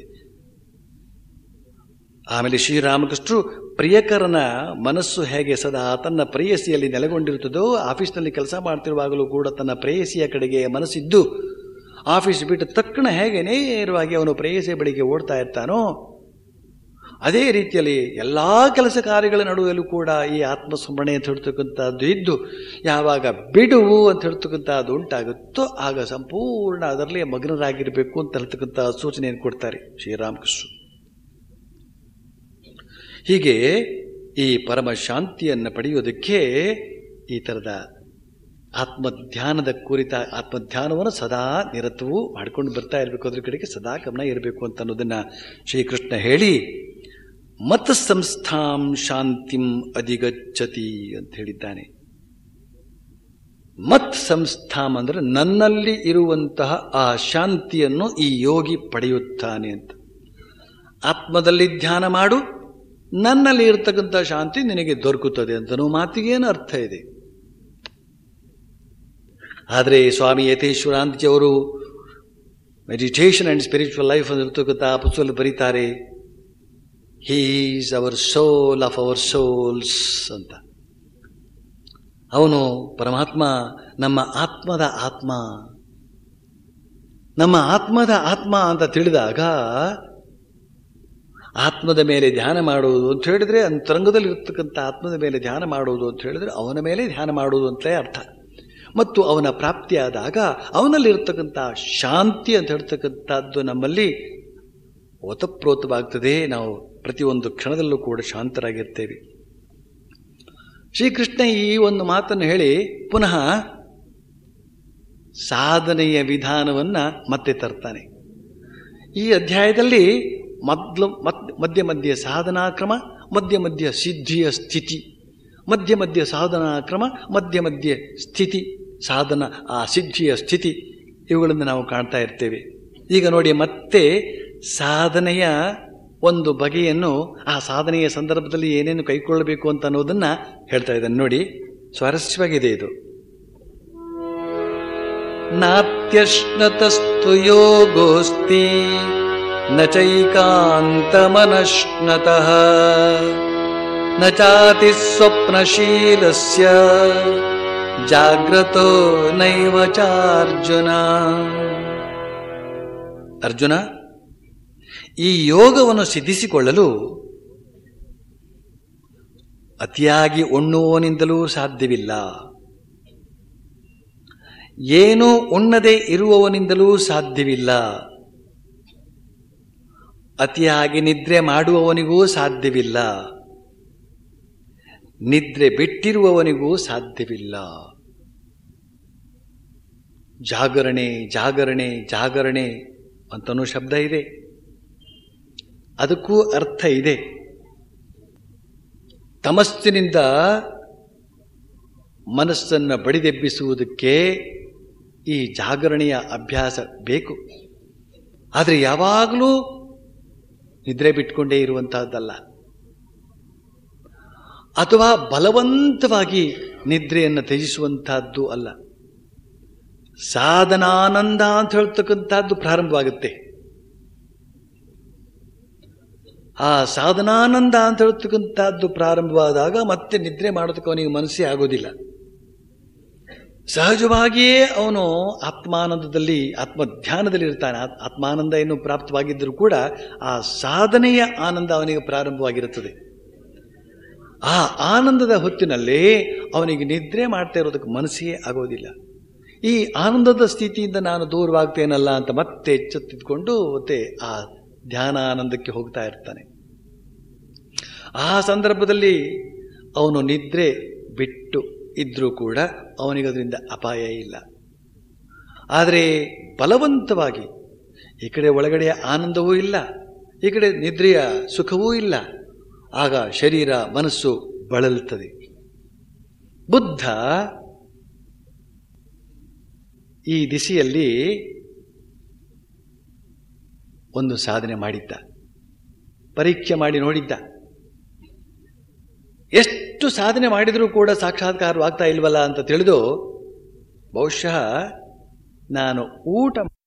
ಆಮೇಲೆ ಶ್ರೀರಾಮಕೃಷ್ಣರು ಪ್ರಿಯಕರನ ಮನಸ್ಸು ಹೇಗೆ ಸದಾ ತನ್ನ ಪ್ರೇಯಸಿಯಲ್ಲಿ ನೆಲೆಗೊಂಡಿರುತ್ತದೋ ಆಫೀಸ್ನಲ್ಲಿ ಕೆಲಸ ಮಾಡ್ತಿರುವಾಗಲೂ ಕೂಡ ತನ್ನ ಪ್ರೇಯಸಿಯ ಕಡೆಗೆ ಮನಸ್ಸಿದ್ದು ಆಫೀಸ್ ಬಿಟ್ಟು ತಕ್ಷಣ ಹೇಗೆ ನೇರವಾಗಿ ಅವನು ಪ್ರೇಯಸಿಯ ಬಳಿಗೆ ಓಡ್ತಾ ಇರ್ತಾನೋ ಅದೇ ರೀತಿಯಲ್ಲಿ ಎಲ್ಲ ಕೆಲಸ ಕಾರ್ಯಗಳ ನಡುವಲ್ಲೂ ಕೂಡ ಈ ಆತ್ಮಸ್ಮರಣೆ ಅಂತ ಹೇಳ್ತಕ್ಕಂಥದ್ದು ಇದ್ದು ಯಾವಾಗ ಬಿಡುವು ಅಂತ ಹೇಳ್ತಕ್ಕಂಥದ್ದು ಉಂಟಾಗುತ್ತೋ ಆಗ ಸಂಪೂರ್ಣ ಅದರಲ್ಲೇ ಮಗ್ನರಾಗಿರಬೇಕು ಅಂತ ಹೇಳ್ತಕ್ಕಂಥ ಸೂಚನೆಯನ್ನು ಕೊಡ್ತಾರೆ ಶ್ರೀರಾಮಕೃಷ್ಣ ಹೀಗೆ ಈ ಪರಮ ಶಾಂತಿಯನ್ನು ಪಡೆಯೋದಕ್ಕೆ ಈ ಥರದ ಆತ್ಮಧ್ಯಾನದ ಕುರಿತ ಆತ್ಮಧ್ಯಾನವನ್ನು ಸದಾ ನಿರತವೂ ಮಾಡ್ಕೊಂಡು ಬರ್ತಾ ಇರಬೇಕು ಅದ್ರ ಕಡೆಗೆ ಸದಾ ಗಮನ ಇರಬೇಕು ಅಂತ ಅನ್ನೋದನ್ನ ಶ್ರೀಕೃಷ್ಣ ಹೇಳಿ ಮತ ಸಂಸ್ಥಾಂ ಶಾಂತಿಂ ಅಧಿಗಚ್ಚತಿ ಅಂತ ಹೇಳಿದ್ದಾನೆ ಮತ್ ಸಂಸ್ಥಾಂ ಅಂದ್ರೆ ನನ್ನಲ್ಲಿ ಇರುವಂತಹ ಆ ಶಾಂತಿಯನ್ನು ಈ ಯೋಗಿ ಪಡೆಯುತ್ತಾನೆ ಅಂತ ಆತ್ಮದಲ್ಲಿ ಧ್ಯಾನ ಮಾಡು ನನ್ನಲ್ಲಿ ಇರತಕ್ಕಂಥ ಶಾಂತಿ ನಿನಗೆ ದೊರಕುತ್ತದೆ ಅಂತನೂ ಮಾತಿಗೇನು ಅರ್ಥ ಇದೆ ಆದರೆ ಸ್ವಾಮಿ ಯತೇಶ್ವರಾಂತಿ ಅವರು ಮೆಡಿಟೇಷನ್ ಅಂಡ್ ಸ್ಪಿರಿಚುವಲ್ ಲೈಫ್ ಇರ್ತಕ್ಕಂಥ ಪುಸ್ತಕದಲ್ಲಿ ಬರೀತಾರೆ he's our soul of our souls ಅಂತ ಅವನು ಪರಮಾತ್ಮ ನಮ್ಮ ಆತ್ಮದ ಆತ್ಮ ನಮ್ಮ ಆತ್ಮದ ಆತ್ಮ ಅಂತ ತಿಳಿದಾಗ ಆತ್ಮದ ಮೇಲೆ ಧ್ಯಾನ ಮಾಡುವುದು ಅಂತ ಹೇಳಿದ್ರೆ ಅಂತರಂಗದಲ್ಲಿ ಇರ್ತಕ್ಕಂಥ ಆತ್ಮದ ಮೇಲೆ ಧ್ಯಾನ ಮಾಡುವುದು ಅಂತ ಹೇಳಿದ್ರೆ ಅವನ ಮೇಲೆ ಧ್ಯಾನ ಮಾಡುವುದು ಅಂತಲೇ ಅರ್ಥ ಮತ್ತು ಅವನ ಪ್ರಾಪ್ತಿಯಾದಾಗ ಅವನಲ್ಲಿರ್ತಕ್ಕಂಥ ಶಾಂತಿ ಅಂತ ಹೇಳ್ತಕ್ಕಂಥದ್ದು ನಮ್ಮಲ್ಲಿ ಓತಪ್ರೋತವಾಗ್ತದೆ ನಾವು ಪ್ರತಿಯೊಂದು ಕ್ಷಣದಲ್ಲೂ ಕೂಡ ಶಾಂತರಾಗಿರ್ತೇವೆ ಶ್ರೀಕೃಷ್ಣ ಈ ಒಂದು ಮಾತನ್ನು ಹೇಳಿ ಪುನಃ ಸಾಧನೆಯ ವಿಧಾನವನ್ನ ಮತ್ತೆ ತರ್ತಾನೆ ಈ ಅಧ್ಯಾಯದಲ್ಲಿ ಮೊದಲು ಮಧ್ಯ ಮಧ್ಯ ಸಾಧನಾ ಕ್ರಮ ಮಧ್ಯ ಮಧ್ಯ ಸಿದ್ಧಿಯ ಸ್ಥಿತಿ ಮಧ್ಯ ಮಧ್ಯ ಸಾಧನಾ ಕ್ರಮ ಮಧ್ಯ ಮಧ್ಯ ಸ್ಥಿತಿ ಸಾಧನ ಆ ಸಿದ್ಧಿಯ ಸ್ಥಿತಿ ಇವುಗಳನ್ನು ನಾವು ಕಾಣ್ತಾ ಇರ್ತೇವೆ ಈಗ ನೋಡಿ ಮತ್ತೆ ಸಾಧನೆಯ ಒಂದು ಬಗೆಯನ್ನು ಆ ಸಾಧನೆಯ ಸಂದರ್ಭದಲ್ಲಿ ಏನೇನು ಕೈಗೊಳ್ಳಬೇಕು ಅಂತ ಅನ್ನೋದನ್ನ ಹೇಳ್ತಾ ಇದ್ದಾನೆ ನೋಡಿ ಸ್ವಾರಸ್ಯವಾಗಿದೆ ಇದು ನಾತ್ಯಶ್ನತಸ್ತು ಯೋಗೋಸ್ತಿ ನ ಚೈಕಾಂತಮನಶ್ನತಃ ನ ಚಾತಿ ಸ್ವಪ್ನಶೀಲಸ್ಯ ಜಾಗ್ರತೋ ನೈವ ಚಾರ್ಜುನ ಅರ್ಜುನ ಈ ಯೋಗವನ್ನು ಸಿದ್ಧಿಸಿಕೊಳ್ಳಲು ಅತಿಯಾಗಿ ಉಣ್ಣುವವನಿಂದಲೂ ಸಾಧ್ಯವಿಲ್ಲ ಏನು ಉಣ್ಣದೆ ಇರುವವನಿಂದಲೂ ಸಾಧ್ಯವಿಲ್ಲ ಅತಿಯಾಗಿ ನಿದ್ರೆ ಮಾಡುವವನಿಗೂ ಸಾಧ್ಯವಿಲ್ಲ ನಿದ್ರೆ ಬಿಟ್ಟಿರುವವನಿಗೂ ಸಾಧ್ಯವಿಲ್ಲ ಜಾಗರಣೆ ಜಾಗರಣೆ ಜಾಗರಣೆ ಅಂತನೂ ಶಬ್ದ ಇದೆ ಅದಕ್ಕೂ ಅರ್ಥ ಇದೆ ತಮಸ್ಸಿನಿಂದ ಮನಸ್ಸನ್ನು ಬಡಿದೆಬ್ಬಿಸುವುದಕ್ಕೆ ಈ ಜಾಗರಣೆಯ ಅಭ್ಯಾಸ ಬೇಕು ಆದರೆ ಯಾವಾಗಲೂ ನಿದ್ರೆ ಬಿಟ್ಕೊಂಡೇ ಇರುವಂತಹದ್ದಲ್ಲ ಅಥವಾ ಬಲವಂತವಾಗಿ ನಿದ್ರೆಯನ್ನು ತ್ಯಜಿಸುವಂತಹದ್ದು ಅಲ್ಲ ಸಾಧನಾನಂದ ಅಂತ ಹೇಳ್ತಕ್ಕಂಥದ್ದು ಪ್ರಾರಂಭವಾಗುತ್ತೆ ಆ ಸಾಧನಾನಂದ ಅಂತ ಹೇಳ್ತಕ್ಕಂಥದ್ದು ಪ್ರಾರಂಭವಾದಾಗ ಮತ್ತೆ ನಿದ್ರೆ ಮಾಡೋದಕ್ಕೆ ಅವನಿಗೆ ಮನಸ್ಸೇ ಆಗೋದಿಲ್ಲ ಸಹಜವಾಗಿಯೇ ಅವನು ಆತ್ಮಾನಂದದಲ್ಲಿ ಆತ್ಮಧ್ಯಾನದಲ್ಲಿ ಇರ್ತಾನೆ ಆತ್ಮಾನಂದ ಏನು ಪ್ರಾಪ್ತವಾಗಿದ್ದರೂ ಕೂಡ ಆ ಸಾಧನೆಯ ಆನಂದ ಅವನಿಗೆ ಪ್ರಾರಂಭವಾಗಿರುತ್ತದೆ ಆ ಆನಂದದ ಹೊತ್ತಿನಲ್ಲಿ ಅವನಿಗೆ ನಿದ್ರೆ ಮಾಡ್ತಾ ಇರೋದಕ್ಕೆ ಮನಸ್ಸೇ ಆಗೋದಿಲ್ಲ ಈ ಆನಂದದ ಸ್ಥಿತಿಯಿಂದ ನಾನು ದೂರವಾಗ್ತೇನಲ್ಲ ಅಂತ ಮತ್ತೆ ಎಚ್ಚೆತ್ತಿದ್ಕೊಂಡು ಮತ್ತೆ ಆ ಧ್ಯಾನ ಆನಂದಕ್ಕೆ ಹೋಗ್ತಾ ಇರ್ತಾನೆ ಆ ಸಂದರ್ಭದಲ್ಲಿ ಅವನು ನಿದ್ರೆ ಬಿಟ್ಟು ಇದ್ರೂ ಕೂಡ ಅವನಿಗದರಿಂದ ಅಪಾಯ ಇಲ್ಲ ಆದರೆ ಬಲವಂತವಾಗಿ ಈ ಕಡೆ ಒಳಗಡೆಯ ಆನಂದವೂ ಇಲ್ಲ ಈ ಕಡೆ ನಿದ್ರೆಯ ಸುಖವೂ ಇಲ್ಲ ಆಗ ಶರೀರ ಮನಸ್ಸು ಬಳಲುತ್ತದೆ ಬುದ್ಧ ಈ ದಿಸೆಯಲ್ಲಿ ಒಂದು ಸಾಧನೆ ಮಾಡಿದ್ದ ಪರೀಕ್ಷೆ ಮಾಡಿ ನೋಡಿದ್ದ ಎಷ್ಟು ಸಾಧನೆ ಮಾಡಿದರೂ ಕೂಡ ಸಾಕ್ಷಾತ್ಕಾರವಾಗ್ತಾ ಇಲ್ವಲ್ಲ ಅಂತ ತಿಳಿದು ಬಹುಶಃ ನಾನು ಊಟ